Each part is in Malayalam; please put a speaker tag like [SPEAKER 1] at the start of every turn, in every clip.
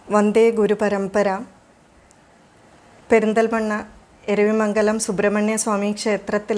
[SPEAKER 1] വന്ദേ ഗുരുപരമ്പര പെരിന്തൽമണ്ണ എരവിമംഗലം സുബ്രഹ്മണ്യ സ്വാമി ക്ഷേത്രത്തിൽ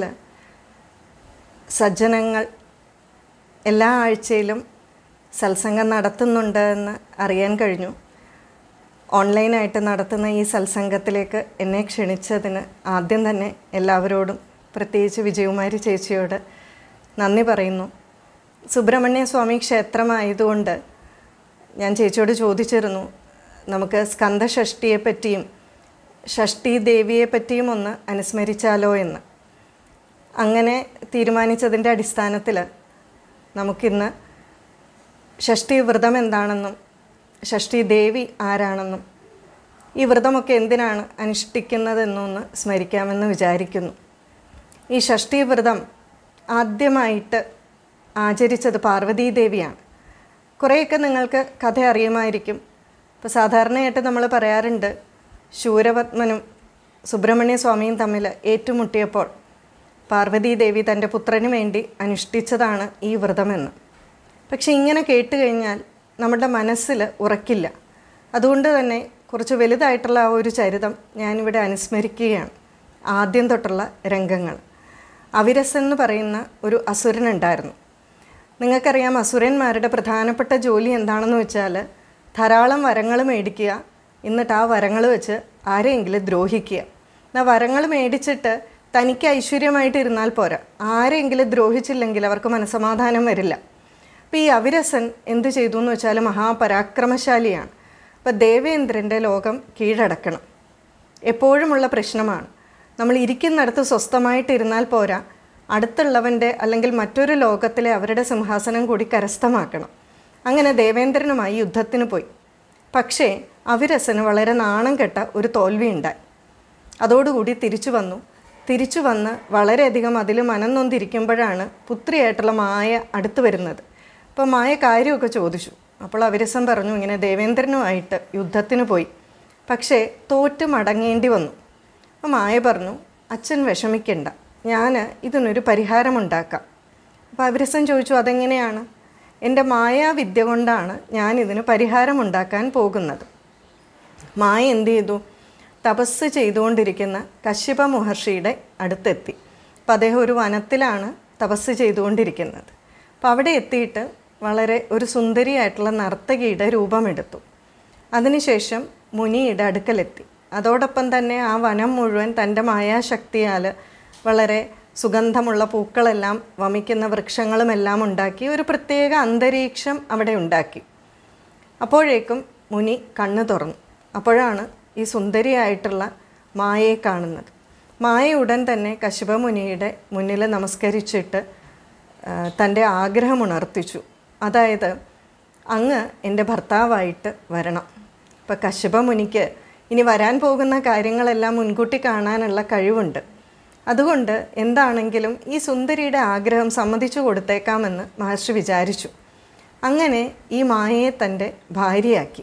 [SPEAKER 1] സജ്ജനങ്ങൾ എല്ലാ ആഴ്ചയിലും സത്സംഗം നടത്തുന്നുണ്ട് എന്ന് അറിയാൻ കഴിഞ്ഞു ഓൺലൈനായിട്ട് നടത്തുന്ന ഈ സത്സംഗത്തിലേക്ക് എന്നെ ക്ഷണിച്ചതിന് ആദ്യം തന്നെ എല്ലാവരോടും പ്രത്യേകിച്ച് വിജയകുമാരി ചേച്ചിയോട് നന്ദി പറയുന്നു സുബ്രഹ്മണ്യ സ്വാമി ക്ഷേത്രമായതുകൊണ്ട് ഞാൻ ചേച്ചിയോട് ചോദിച്ചിരുന്നു നമുക്ക് സ്കന്ദഷഷ്ടിയെ പറ്റിയും ഷഷ്ടി ദേവിയെ പറ്റിയും ഒന്ന് അനുസ്മരിച്ചാലോ എന്ന് അങ്ങനെ തീരുമാനിച്ചതിൻ്റെ അടിസ്ഥാനത്തിൽ നമുക്കിന്ന് ഷഷ്ടി വ്രതം എന്താണെന്നും ഷഷ്ടി ദേവി ആരാണെന്നും ഈ വ്രതമൊക്കെ എന്തിനാണ് അനുഷ്ഠിക്കുന്നതെന്നൊന്ന് സ്മരിക്കാമെന്ന് വിചാരിക്കുന്നു ഈ ഷഷ്ടി വ്രതം ആദ്യമായിട്ട് ആചരിച്ചത് പാർവതീ ദേവിയാണ് കുറേയൊക്കെ നിങ്ങൾക്ക് കഥ അറിയുമായിരിക്കും ഇപ്പോൾ സാധാരണയായിട്ട് നമ്മൾ പറയാറുണ്ട് ശൂരപത്മനും സുബ്രഹ്മണ്യ സ്വാമിയും തമ്മിൽ ഏറ്റുമുട്ടിയപ്പോൾ പാർവതീ ദേവി തൻ്റെ പുത്രന് വേണ്ടി അനുഷ്ഠിച്ചതാണ് ഈ വ്രതമെന്ന് പക്ഷെ ഇങ്ങനെ കേട്ട് കഴിഞ്ഞാൽ നമ്മുടെ മനസ്സിൽ ഉറക്കില്ല അതുകൊണ്ട് തന്നെ കുറച്ച് വലുതായിട്ടുള്ള ആ ഒരു ചരിതം ഞാനിവിടെ അനുസ്മരിക്കുകയാണ് ആദ്യം തൊട്ടുള്ള രംഗങ്ങൾ അവിരസ് എന്ന് പറയുന്ന ഒരു അസുരനുണ്ടായിരുന്നു നിങ്ങൾക്കറിയാം അസുരന്മാരുടെ പ്രധാനപ്പെട്ട ജോലി എന്താണെന്ന് വെച്ചാൽ ധാരാളം വരങ്ങൾ മേടിക്കുക എന്നിട്ട് ആ വരങ്ങൾ വെച്ച് ആരെയെങ്കിലും ദ്രോഹിക്കുക എന്നാൽ വരങ്ങൾ മേടിച്ചിട്ട് തനിക്ക് ഐശ്വര്യമായിട്ട് ഇരുന്നാൽ പോരാ ആരെങ്കിലും ദ്രോഹിച്ചില്ലെങ്കിൽ അവർക്ക് മനസമാധാനം വരില്ല അപ്പോൾ ഈ അവിരസൻ എന്ത് ചെയ്തു എന്ന് വെച്ചാൽ മഹാപരാക്രമശാലിയാണ് അപ്പോൾ ദേവേന്ദ്രൻ്റെ ലോകം കീഴടക്കണം എപ്പോഴുമുള്ള പ്രശ്നമാണ് നമ്മൾ ഇരിക്കുന്നിടത്ത് സ്വസ്ഥമായിട്ടിരുന്നാൽ പോരാ അടുത്തുള്ളവൻ്റെ അല്ലെങ്കിൽ മറ്റൊരു ലോകത്തിലെ അവരുടെ സിംഹാസനം കൂടി കരസ്ഥമാക്കണം അങ്ങനെ ദേവേന്ദ്രനുമായി യുദ്ധത്തിന് പോയി പക്ഷേ അവിരസന് വളരെ നാണം കെട്ട ഒരു തോൽവി ഉണ്ടായി അതോടുകൂടി തിരിച്ചു വന്നു തിരിച്ചു വന്ന് വളരെയധികം അതിൽ മനം നൊന്തിരിക്കുമ്പോഴാണ് പുത്രിയായിട്ടുള്ള മായ അടുത്ത് വരുന്നത് അപ്പോൾ മായ കാര്യമൊക്കെ ചോദിച്ചു അപ്പോൾ അവിരസം പറഞ്ഞു ഇങ്ങനെ ദേവേന്ദ്രനുമായിട്ട് യുദ്ധത്തിന് പോയി പക്ഷേ തോറ്റ് മടങ്ങേണ്ടി വന്നു അപ്പോൾ മായ പറഞ്ഞു അച്ഛൻ വിഷമിക്കണ്ട ഞാൻ ഇതിനൊരു പരിഹാരമുണ്ടാക്കാം അപ്പോൾ അവിരസൻ ചോദിച്ചു അതെങ്ങനെയാണ് എൻ്റെ മായാവിദ്യ കൊണ്ടാണ് ഞാൻ ഇതിന് പരിഹാരമുണ്ടാക്കാൻ പോകുന്നത് മായ എന്ത് ചെയ്തു തപസ് ചെയ്തുകൊണ്ടിരിക്കുന്ന കശ്യപ മഹർഷിയുടെ അടുത്തെത്തി അപ്പം അദ്ദേഹം ഒരു വനത്തിലാണ് തപസ് ചെയ്തുകൊണ്ടിരിക്കുന്നത് അപ്പോൾ അവിടെ എത്തിയിട്ട് വളരെ ഒരു സുന്ദരിയായിട്ടുള്ള നർത്തകിയുടെ രൂപമെടുത്തു അതിനുശേഷം മുനിയുടെ അടുക്കലെത്തി അതോടൊപ്പം തന്നെ ആ വനം മുഴുവൻ തൻ്റെ മായാശക്തിയാൽ വളരെ സുഗന്ധമുള്ള പൂക്കളെല്ലാം വമിക്കുന്ന വൃക്ഷങ്ങളുമെല്ലാം ഉണ്ടാക്കി ഒരു പ്രത്യേക അന്തരീക്ഷം അവിടെ ഉണ്ടാക്കി അപ്പോഴേക്കും മുനി കണ്ണു തുറന്നു അപ്പോഴാണ് ഈ സുന്ദരിയായിട്ടുള്ള മായയെ കാണുന്നത് മായ ഉടൻ തന്നെ കശിപ മുനിയുടെ മുന്നിൽ നമസ്കരിച്ചിട്ട് തൻ്റെ ആഗ്രഹം ഉണർത്തിച്ചു അതായത് അങ്ങ് എൻ്റെ ഭർത്താവായിട്ട് വരണം ഇപ്പം കശ്യപ മുനിക്ക് ഇനി വരാൻ പോകുന്ന കാര്യങ്ങളെല്ലാം മുൻകൂട്ടി കാണാനുള്ള കഴിവുണ്ട് അതുകൊണ്ട് എന്താണെങ്കിലും ഈ സുന്ദരിയുടെ ആഗ്രഹം സമ്മതിച്ചു കൊടുത്തേക്കാമെന്ന് മഹർഷി വിചാരിച്ചു അങ്ങനെ ഈ മായയെ തൻ്റെ ഭാര്യയാക്കി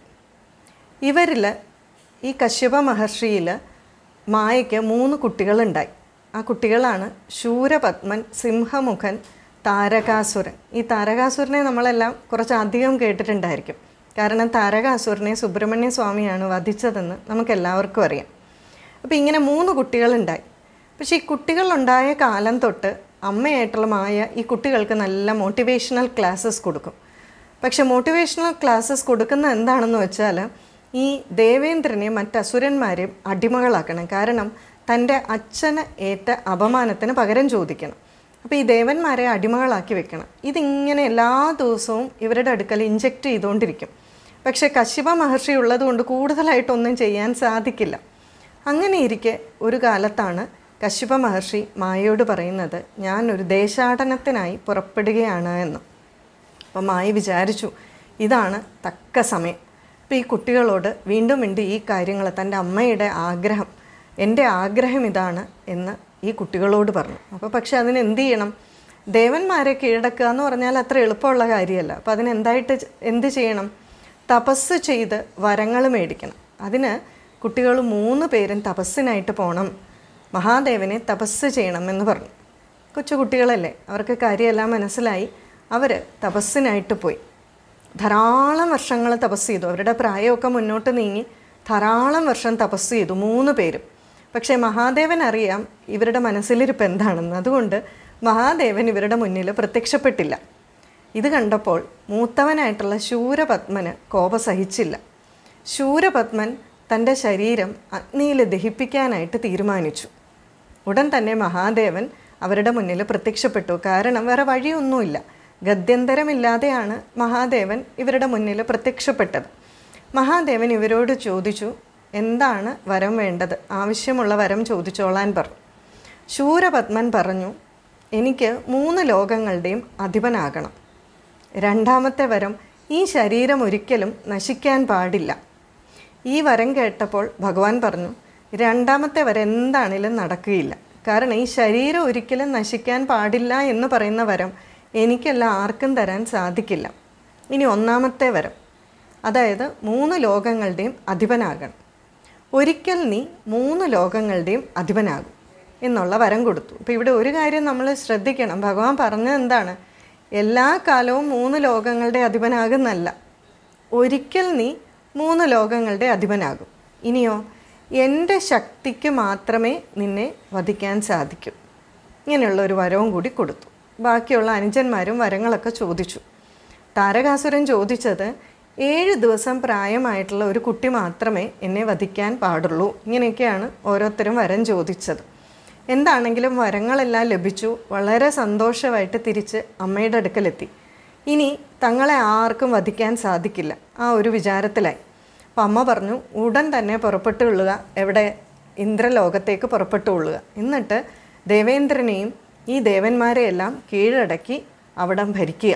[SPEAKER 1] ഇവരിൽ ഈ കശ്യപ മഹർഷിയിൽ മായയ്ക്ക് മൂന്ന് കുട്ടികളുണ്ടായി ആ കുട്ടികളാണ് ശൂരപത്മൻ സിംഹമുഖൻ താരകാസുരൻ ഈ താരകാസുരനെ നമ്മളെല്ലാം കുറച്ച് അധികം കേട്ടിട്ടുണ്ടായിരിക്കും കാരണം താരകാസുരനെ സുബ്രഹ്മണ്യ സ്വാമിയാണ് വധിച്ചതെന്ന് നമുക്കെല്ലാവർക്കും അറിയാം അപ്പോൾ ഇങ്ങനെ മൂന്ന് കുട്ടികളുണ്ടായി പക്ഷേ ഈ കുട്ടികളുണ്ടായ കാലം തൊട്ട് അമ്മയായിട്ടുള്ള മായ ഈ കുട്ടികൾക്ക് നല്ല മോട്ടിവേഷണൽ ക്ലാസ്സസ് കൊടുക്കും പക്ഷെ മോട്ടിവേഷണൽ ക്ലാസ്സസ് കൊടുക്കുന്ന എന്താണെന്ന് വെച്ചാൽ ഈ ദേവേന്ദ്രനെ മറ്റ് അസുരന്മാരെയും അടിമകളാക്കണം കാരണം തൻ്റെ അച്ഛന് ഏറ്റ അപമാനത്തിന് പകരം ചോദിക്കണം അപ്പോൾ ഈ ദേവന്മാരെ അടിമകളാക്കി വെക്കണം ഇതിങ്ങനെ എല്ലാ ദിവസവും ഇവരുടെ അടുക്കൽ ഇഞ്ചെക്റ്റ് ചെയ്തുകൊണ്ടിരിക്കും പക്ഷേ കശ്യപ മഹർഷി ഉള്ളതുകൊണ്ട് കൂടുതലായിട്ടൊന്നും ചെയ്യാൻ സാധിക്കില്ല അങ്ങനെ ഇരിക്കെ ഒരു കാലത്താണ് കശ്യപ മഹർഷി മായയോട് പറയുന്നത് ഞാൻ ഒരു ദേശാടനത്തിനായി പുറപ്പെടുകയാണ് എന്ന് അപ്പം മായ വിചാരിച്ചു ഇതാണ് തക്ക സമയം അപ്പോൾ ഈ കുട്ടികളോട് വീണ്ടും വീണ്ടും ഈ കാര്യങ്ങൾ തൻ്റെ അമ്മയുടെ ആഗ്രഹം എൻ്റെ ആഗ്രഹം ഇതാണ് എന്ന് ഈ കുട്ടികളോട് പറഞ്ഞു അപ്പോൾ പക്ഷെ അതിന് എന്ത് ചെയ്യണം ദേവന്മാരെ കീഴടക്കുക എന്ന് പറഞ്ഞാൽ അത്ര എളുപ്പമുള്ള കാര്യമല്ല അപ്പോൾ അതിന് എന്തായിട്ട് എന്ത് ചെയ്യണം തപസ് ചെയ്ത് വരങ്ങൾ മേടിക്കണം അതിന് കുട്ടികൾ മൂന്ന് പേരും തപസ്സിനായിട്ട് പോകണം മഹാദേവനെ തപസ് ചെയ്യണം എന്ന് പറഞ്ഞു കൊച്ചു കുട്ടികളല്ലേ അവർക്ക് കാര്യമെല്ലാം മനസ്സിലായി അവർ തപസ്സിനായിട്ട് പോയി ധാരാളം വർഷങ്ങൾ തപസ് ചെയ്തു അവരുടെ പ്രായമൊക്കെ മുന്നോട്ട് നീങ്ങി ധാരാളം വർഷം തപസ് ചെയ്തു മൂന്ന് പേരും പക്ഷേ മഹാദേവൻ അറിയാം ഇവരുടെ മനസ്സിലിരിപ്പ് എന്താണെന്ന് അതുകൊണ്ട് മഹാദേവൻ ഇവരുടെ മുന്നിൽ പ്രത്യക്ഷപ്പെട്ടില്ല ഇത് കണ്ടപ്പോൾ മൂത്തവനായിട്ടുള്ള ശൂരപത്മന് കോപ സഹിച്ചില്ല ശൂരപത്മൻ തൻ്റെ ശരീരം അഗ്നിയിൽ ദഹിപ്പിക്കാനായിട്ട് തീരുമാനിച്ചു ഉടൻ തന്നെ മഹാദേവൻ അവരുടെ മുന്നിൽ പ്രത്യക്ഷപ്പെട്ടു കാരണം വേറെ വഴിയൊന്നുമില്ല ഗത്യന്തരമില്ലാതെയാണ് മഹാദേവൻ ഇവരുടെ മുന്നിൽ പ്രത്യക്ഷപ്പെട്ടത് മഹാദേവൻ ഇവരോട് ചോദിച്ചു എന്താണ് വരം വേണ്ടത് ആവശ്യമുള്ള വരം ചോദിച്ചോളാൻ പറഞ്ഞു ശൂരപത്മൻ പറഞ്ഞു എനിക്ക് മൂന്ന് ലോകങ്ങളുടെയും അധിപനാകണം രണ്ടാമത്തെ വരം ഈ ശരീരം ഒരിക്കലും നശിക്കാൻ പാടില്ല ഈ വരം കേട്ടപ്പോൾ ഭഗവാൻ പറഞ്ഞു രണ്ടാമത്തെ വരം എന്താണേലും നടക്കുകയില്ല കാരണം ഈ ശരീരം ഒരിക്കലും നശിക്കാൻ പാടില്ല എന്ന് പറയുന്ന വരം എനിക്കല്ല ആർക്കും തരാൻ സാധിക്കില്ല ഇനി ഒന്നാമത്തെ വരം അതായത് മൂന്ന് ലോകങ്ങളുടെയും അധിപനാകണം ഒരിക്കൽ നീ മൂന്ന് ലോകങ്ങളുടെയും അധിപനാകും എന്നുള്ള വരം കൊടുത്തു അപ്പോൾ ഇവിടെ ഒരു കാര്യം നമ്മൾ ശ്രദ്ധിക്കണം ഭഗവാൻ പറഞ്ഞത് എന്താണ് എല്ലാ കാലവും മൂന്ന് ലോകങ്ങളുടെ അധിപനാകുന്നല്ല ഒരിക്കൽ നീ മൂന്ന് ലോകങ്ങളുടെ അധിപനാകും ഇനിയോ എൻ്റെ ശക്തിക്ക് മാത്രമേ നിന്നെ വധിക്കാൻ സാധിക്കൂ ഇങ്ങനെയുള്ള ഒരു വരവും കൂടി കൊടുത്തു ബാക്കിയുള്ള അനുജന്മാരും വരങ്ങളൊക്കെ ചോദിച്ചു താരകാസുരൻ ചോദിച്ചത് ഏഴ് ദിവസം പ്രായമായിട്ടുള്ള ഒരു കുട്ടി മാത്രമേ എന്നെ വധിക്കാൻ പാടുള്ളൂ ഇങ്ങനെയൊക്കെയാണ് ഓരോരുത്തരും വരം ചോദിച്ചത് എന്താണെങ്കിലും വരങ്ങളെല്ലാം ലഭിച്ചു വളരെ സന്തോഷമായിട്ട് തിരിച്ച് അമ്മയുടെ അടുക്കലെത്തി ഇനി തങ്ങളെ ആർക്കും വധിക്കാൻ സാധിക്കില്ല ആ ഒരു വിചാരത്തിലായി അപ്പം അമ്മ പറഞ്ഞു ഉടൻ തന്നെ പുറപ്പെട്ടുകൊള്ളുക എവിടെ ഇന്ദ്രലോകത്തേക്ക് പുറപ്പെട്ടുകൊള്ളുക എന്നിട്ട് ദേവേന്ദ്രനെയും ഈ ദേവന്മാരെയെല്ലാം കീഴടക്കി അവിടം ഭരിക്കുക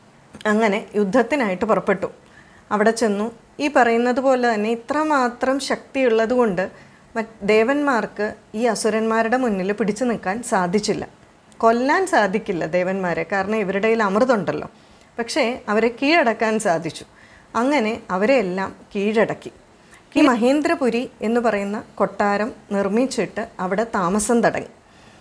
[SPEAKER 1] അങ്ങനെ യുദ്ധത്തിനായിട്ട് പുറപ്പെട്ടു അവിടെ ചെന്നു ഈ പറയുന്നത് പോലെ തന്നെ ഇത്രമാത്രം ശക്തിയുള്ളത് കൊണ്ട് മറ്റ് ദേവന്മാർക്ക് ഈ അസുരന്മാരുടെ മുന്നിൽ പിടിച്ചു നിൽക്കാൻ സാധിച്ചില്ല കൊല്ലാൻ സാധിക്കില്ല ദേവന്മാരെ കാരണം ഇവരുടെ കയ്യിൽ അമൃതുണ്ടല്ലോ പക്ഷേ അവരെ കീഴടക്കാൻ സാധിച്ചു അങ്ങനെ അവരെ എല്ലാം കീഴടക്കി ഈ മഹേന്ദ്രപുരി എന്ന് പറയുന്ന കൊട്ടാരം നിർമ്മിച്ചിട്ട് അവിടെ താമസം തുടങ്ങി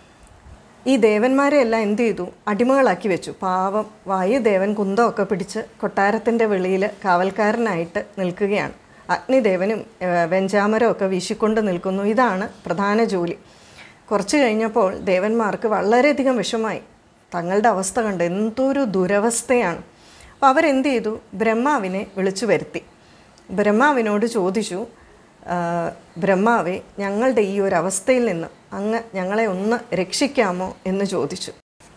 [SPEAKER 1] ഈ ദേവന്മാരെ എല്ലാം എന്ത് ചെയ്തു അടിമകളാക്കി വെച്ചു പാവം വായുദേവൻ കുന്തമൊക്കെ പിടിച്ച് കൊട്ടാരത്തിൻ്റെ വെളിയിൽ കാവൽക്കാരനായിട്ട് നിൽക്കുകയാണ് അഗ്നിദേവനും ഏഹ്, വെഞ്ചാമരം ഒക്കെ വീശിക്കൊണ്ട് നിൽക്കുന്നു ഇതാണ് പ്രധാന ജോലി കുറച്ച് കഴിഞ്ഞപ്പോൾ ദേവന്മാർക്ക് വളരെയധികം വിഷമായി തങ്ങളുടെ അവസ്ഥ കണ്ട് എന്തൊരു ദുരവസ്ഥയാണ് അപ്പോൾ അവരെന്ത് ചെയ്തു ബ്രഹ്മാവിനെ വിളിച്ചു വരുത്തി ബ്രഹ്മാവിനോട് ചോദിച്ചു "ആ, ബ്രഹ്മാവെ ഞങ്ങളുടെ ഈ ഒരു അവസ്ഥയിൽ നിന്ന് അങ്ങ് ഞങ്ങളെ ഒന്ന് രക്ഷിക്കാമോ എന്ന് ചോദിച്ചു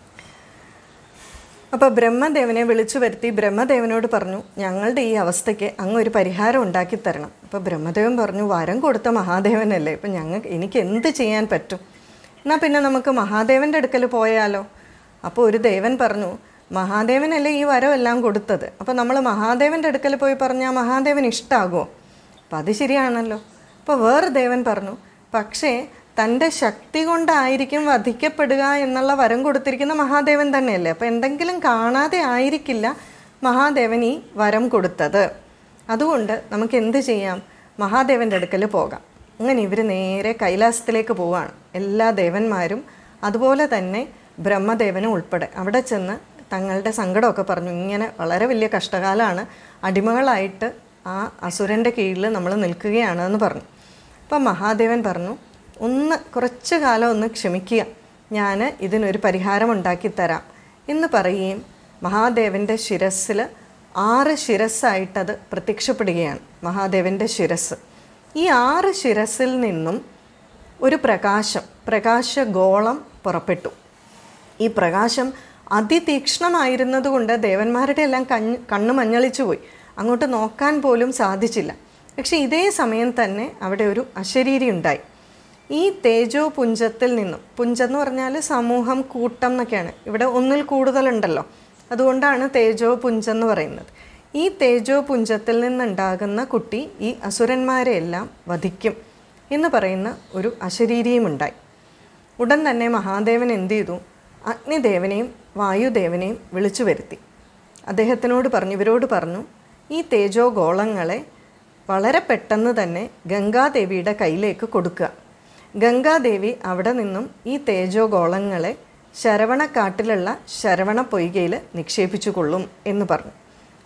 [SPEAKER 1] അപ്പോൾ ബ്രഹ്മദേവനെ വിളിച്ചു വരുത്തി ബ്രഹ്മദേവനോട് പറഞ്ഞു ഞങ്ങളുടെ ഈ അവസ്ഥയ്ക്ക് അങ്ങ് ഒരു പരിഹാരം ഉണ്ടാക്കി തരണം അപ്പോൾ ബ്രഹ്മദേവൻ പറഞ്ഞു വരം കൊടുത്ത മഹാദേവനല്ലേ ഇപ്പം ഞങ്ങൾക്ക് എനിക്ക് എന്ത് ചെയ്യാൻ പറ്റും എന്നാൽ പിന്നെ നമുക്ക് മഹാദേവൻ്റെ അടുക്കൽ പോയാലോ അപ്പോൾ ഒരു ദേവൻ പറഞ്ഞു മഹാദേവനല്ലേ ഈ വരം എല്ലാം കൊടുത്തത് അപ്പോൾ നമ്മൾ മഹാദേവൻ്റെ അടുക്കൽ പോയി പറഞ്ഞാൽ മഹാദേവൻ ഇഷ്ടമാകുമോ അപ്പം അത് ശരിയാണല്ലോ അപ്പോൾ വേറെ ദേവൻ പറഞ്ഞു പക്ഷേ തൻ്റെ ശക്തി കൊണ്ടായിരിക്കും വധിക്കപ്പെടുക എന്നുള്ള വരം കൊടുത്തിരിക്കുന്ന മഹാദേവൻ തന്നെയല്ലേ അപ്പോൾ എന്തെങ്കിലും കാണാതെ ആയിരിക്കില്ല മഹാദേവൻ ഈ വരം കൊടുത്തത് അതുകൊണ്ട് നമുക്ക് എന്ത് ചെയ്യാം മഹാദേവൻ്റെ അടുക്കൽ പോകാം അങ്ങനെ ഇവർ നേരെ കൈലാസത്തിലേക്ക് പോവാണ് എല്ലാ ദേവന്മാരും അതുപോലെ തന്നെ ബ്രഹ്മദേവനും ഉൾപ്പെടെ അവിടെ ചെന്ന് തങ്ങളുടെ സങ്കടമൊക്കെ പറഞ്ഞു ഇങ്ങനെ വളരെ വലിയ കഷ്ടകാലമാണ് അടിമകളായിട്ട് ആ അസുരൻ്റെ കീഴിൽ നമ്മൾ നിൽക്കുകയാണ് എന്ന് പറഞ്ഞു അപ്പം മഹാദേവൻ പറഞ്ഞു ഒന്ന് കുറച്ച് കാലം ഒന്ന് ക്ഷമിക്കുക ഞാൻ ഇതിനൊരു പരിഹാരം ഉണ്ടാക്കി തരാം എന്ന് പറയുകയും മഹാദേവൻ്റെ ശിരസ്സിൽ ആറ് ശിരസ്സായിട്ടത് പ്രത്യക്ഷപ്പെടുകയാണ് മഹാദേവൻ്റെ ശിരസ് ഈ ആറ് ശിരസിൽ നിന്നും ഒരു പ്രകാശം പ്രകാശഗോളം പുറപ്പെട്ടു ഈ പ്രകാശം അതിതീക്ഷ്ണമായിരുന്നതുകൊണ്ട് ദേവന്മാരുടെ എല്ലാം കഞ്ഞ് കണ്ണ് മഞ്ഞളിച്ചു പോയി അങ്ങോട്ട് നോക്കാൻ പോലും സാധിച്ചില്ല പക്ഷെ ഇതേ സമയം തന്നെ അവിടെ ഒരു അശരീരി ഉണ്ടായി ഈ തേജോ പുഞ്ചത്തിൽ നിന്നും പുഞ്ചെന്ന് പറഞ്ഞാൽ സമൂഹം കൂട്ടം എന്നൊക്കെയാണ് ഇവിടെ ഒന്നിൽ കൂടുതലുണ്ടല്ലോ അതുകൊണ്ടാണ് തേജോ പുഞ്ചെന്ന് പറയുന്നത് ഈ തേജോ പുഞ്ചത്തിൽ നിന്നുണ്ടാകുന്ന കുട്ടി ഈ അസുരന്മാരെയെല്ലാം വധിക്കും എന്ന് പറയുന്ന ഒരു അശരീരിയുമുണ്ടായി ഉടൻ തന്നെ മഹാദേവൻ എന്ത് ചെയ്തു അഗ്നിദേവനെയും വായുദേവനെയും വിളിച്ചു വരുത്തി അദ്ദേഹത്തിനോട് പറഞ്ഞു ഇവരോട് പറഞ്ഞു ഈ തേജോ ഗോളങ്ങളെ വളരെ പെട്ടെന്ന് തന്നെ ഗംഗാദേവിയുടെ കയ്യിലേക്ക് കൊടുക്കുക ഗംഗാദേവി അവിടെ നിന്നും ഈ തേജോ ഗോളങ്ങളെ ശരവണക്കാട്ടിലുള്ള ശരവണ പൊയ്കയിൽ നിക്ഷേപിച്ചു കൊള്ളും എന്ന് പറഞ്ഞു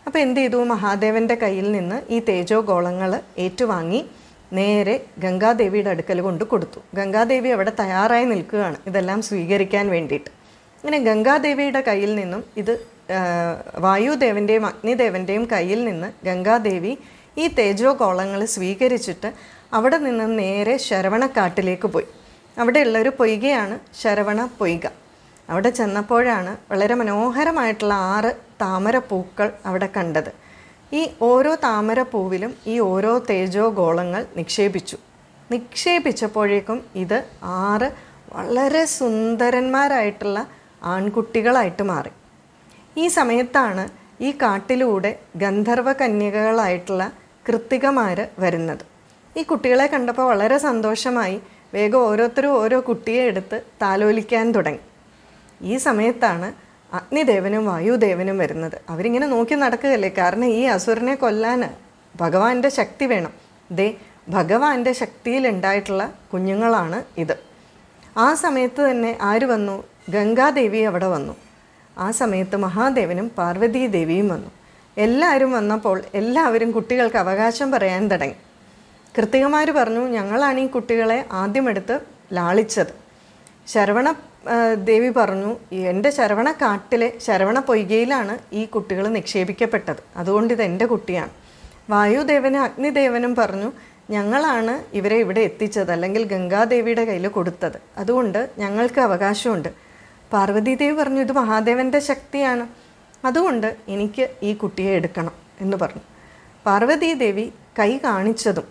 [SPEAKER 1] അപ്പോൾ എന്ത് ചെയ്തു മഹാദേവൻ്റെ കയ്യിൽ നിന്ന് ഈ തേജോ ഗോളങ്ങൾ ഏറ്റുവാങ്ങി നേരെ ഗംഗാദേവിയുടെ അടുക്കൽ കൊണ്ട് കൊടുത്തു ഗംഗാദേവി അവിടെ തയ്യാറായി നിൽക്കുകയാണ് ഇതെല്ലാം സ്വീകരിക്കാൻ വേണ്ടിയിട്ട് അങ്ങനെ ഗംഗാദേവിയുടെ കയ്യിൽ നിന്നും ഇത് ആ, വായുദേവൻ്റെയും അഗ്നിദേവൻ്റെയും കയ്യിൽ നിന്ന് ഗംഗാദേവി ഈ തേജോ ഗോളങ്ങൾ സ്വീകരിച്ചിട്ട് അവിടെ നിന്ന് നേരെ ശരവണക്കാട്ടിലേക്ക് പോയി അവിടെയുള്ള ഒരു പൊയ്കയാണ് ശരവണ പൊയ്ക അവിടെ ചെന്നപ്പോഴാണ് വളരെ മനോഹരമായിട്ടുള്ള ആറ് താമരപ്പൂക്കൾ അവിടെ കണ്ടത് ഈ ഓരോ താമരപ്പൂവിലും ഈ ഓരോ തേജോ ഗോളങ്ങൾ നിക്ഷേപിച്ചു നിക്ഷേപിച്ചപ്പോഴേക്കും ഇത് ആറ് വളരെ സുന്ദരന്മാരായിട്ടുള്ള ആൺകുട്ടികളായിട്ട് മാറി ഈ സമയത്താണ് ഈ കാട്ടിലൂടെ ഗന്ധർവ കന്യകകളായിട്ടുള്ള കൃത്തികമാർ വരുന്നത് ഈ കുട്ടികളെ കണ്ടപ്പോൾ വളരെ സന്തോഷമായി വേഗം ഓരോരുത്തരും ഓരോ കുട്ടിയെ എടുത്ത് താലോലിക്കാൻ തുടങ്ങി ഈ സമയത്താണ് അഗ്നിദേവനും വായുദേവനും വരുന്നത് അവരിങ്ങനെ നോക്കി നടക്കുകയല്ലേ കാരണം ഈ അസുരനെ കൊല്ലാൻ ഭഗവാന്റെ ശക്തി വേണം ദേ ഭഗവാന്റെ ശക്തിയിലുണ്ടായിട്ടുള്ള കുഞ്ഞുങ്ങളാണ് ഇത് ആ സമയത്ത് തന്നെ ആര് വന്നു ഗംഗാദേവി അവിടെ വന്നു ആ സമയത്ത് മഹാദേവനും പാർവതീ ദേവിയും വന്നു എല്ലാവരും വന്നപ്പോൾ എല്ലാവരും കുട്ടികൾക്ക് അവകാശം പറയാൻ തുടങ്ങി കൃത്തികമാർ പറഞ്ഞു ഞങ്ങളാണ് ഈ കുട്ടികളെ ആദ്യമെടുത്ത് ലാളിച്ചത് ശരവണ ആ, ദേവി പറഞ്ഞു എൻ്റെ ശരവണ കാട്ടിലെ ശരവണ പൊയ്കയിലാണ് ഈ കുട്ടികൾ നിക്ഷേപിക്കപ്പെട്ടത് അതുകൊണ്ട് ഇത് എൻ്റെ കുട്ടിയാണ് വായുദേവനും അഗ്നിദേവനും പറഞ്ഞു ഞങ്ങളാണ് ഇവരെ ഇവിടെ എത്തിച്ചത് അല്ലെങ്കിൽ ഗംഗാദേവിയുടെ കയ്യിൽ കൊടുത്തത് അതുകൊണ്ട് ഞങ്ങൾക്ക് അവകാശമുണ്ട് പാർവതീദേവി പറഞ്ഞു ഇത് മഹാദേവൻ്റെ ശക്തിയാണ് അതുകൊണ്ട് എനിക്ക് ഈ കുട്ടിയെ എടുക്കണം എന്ന് പറഞ്ഞു പാർവതീദേവി കൈ കാണിച്ചതും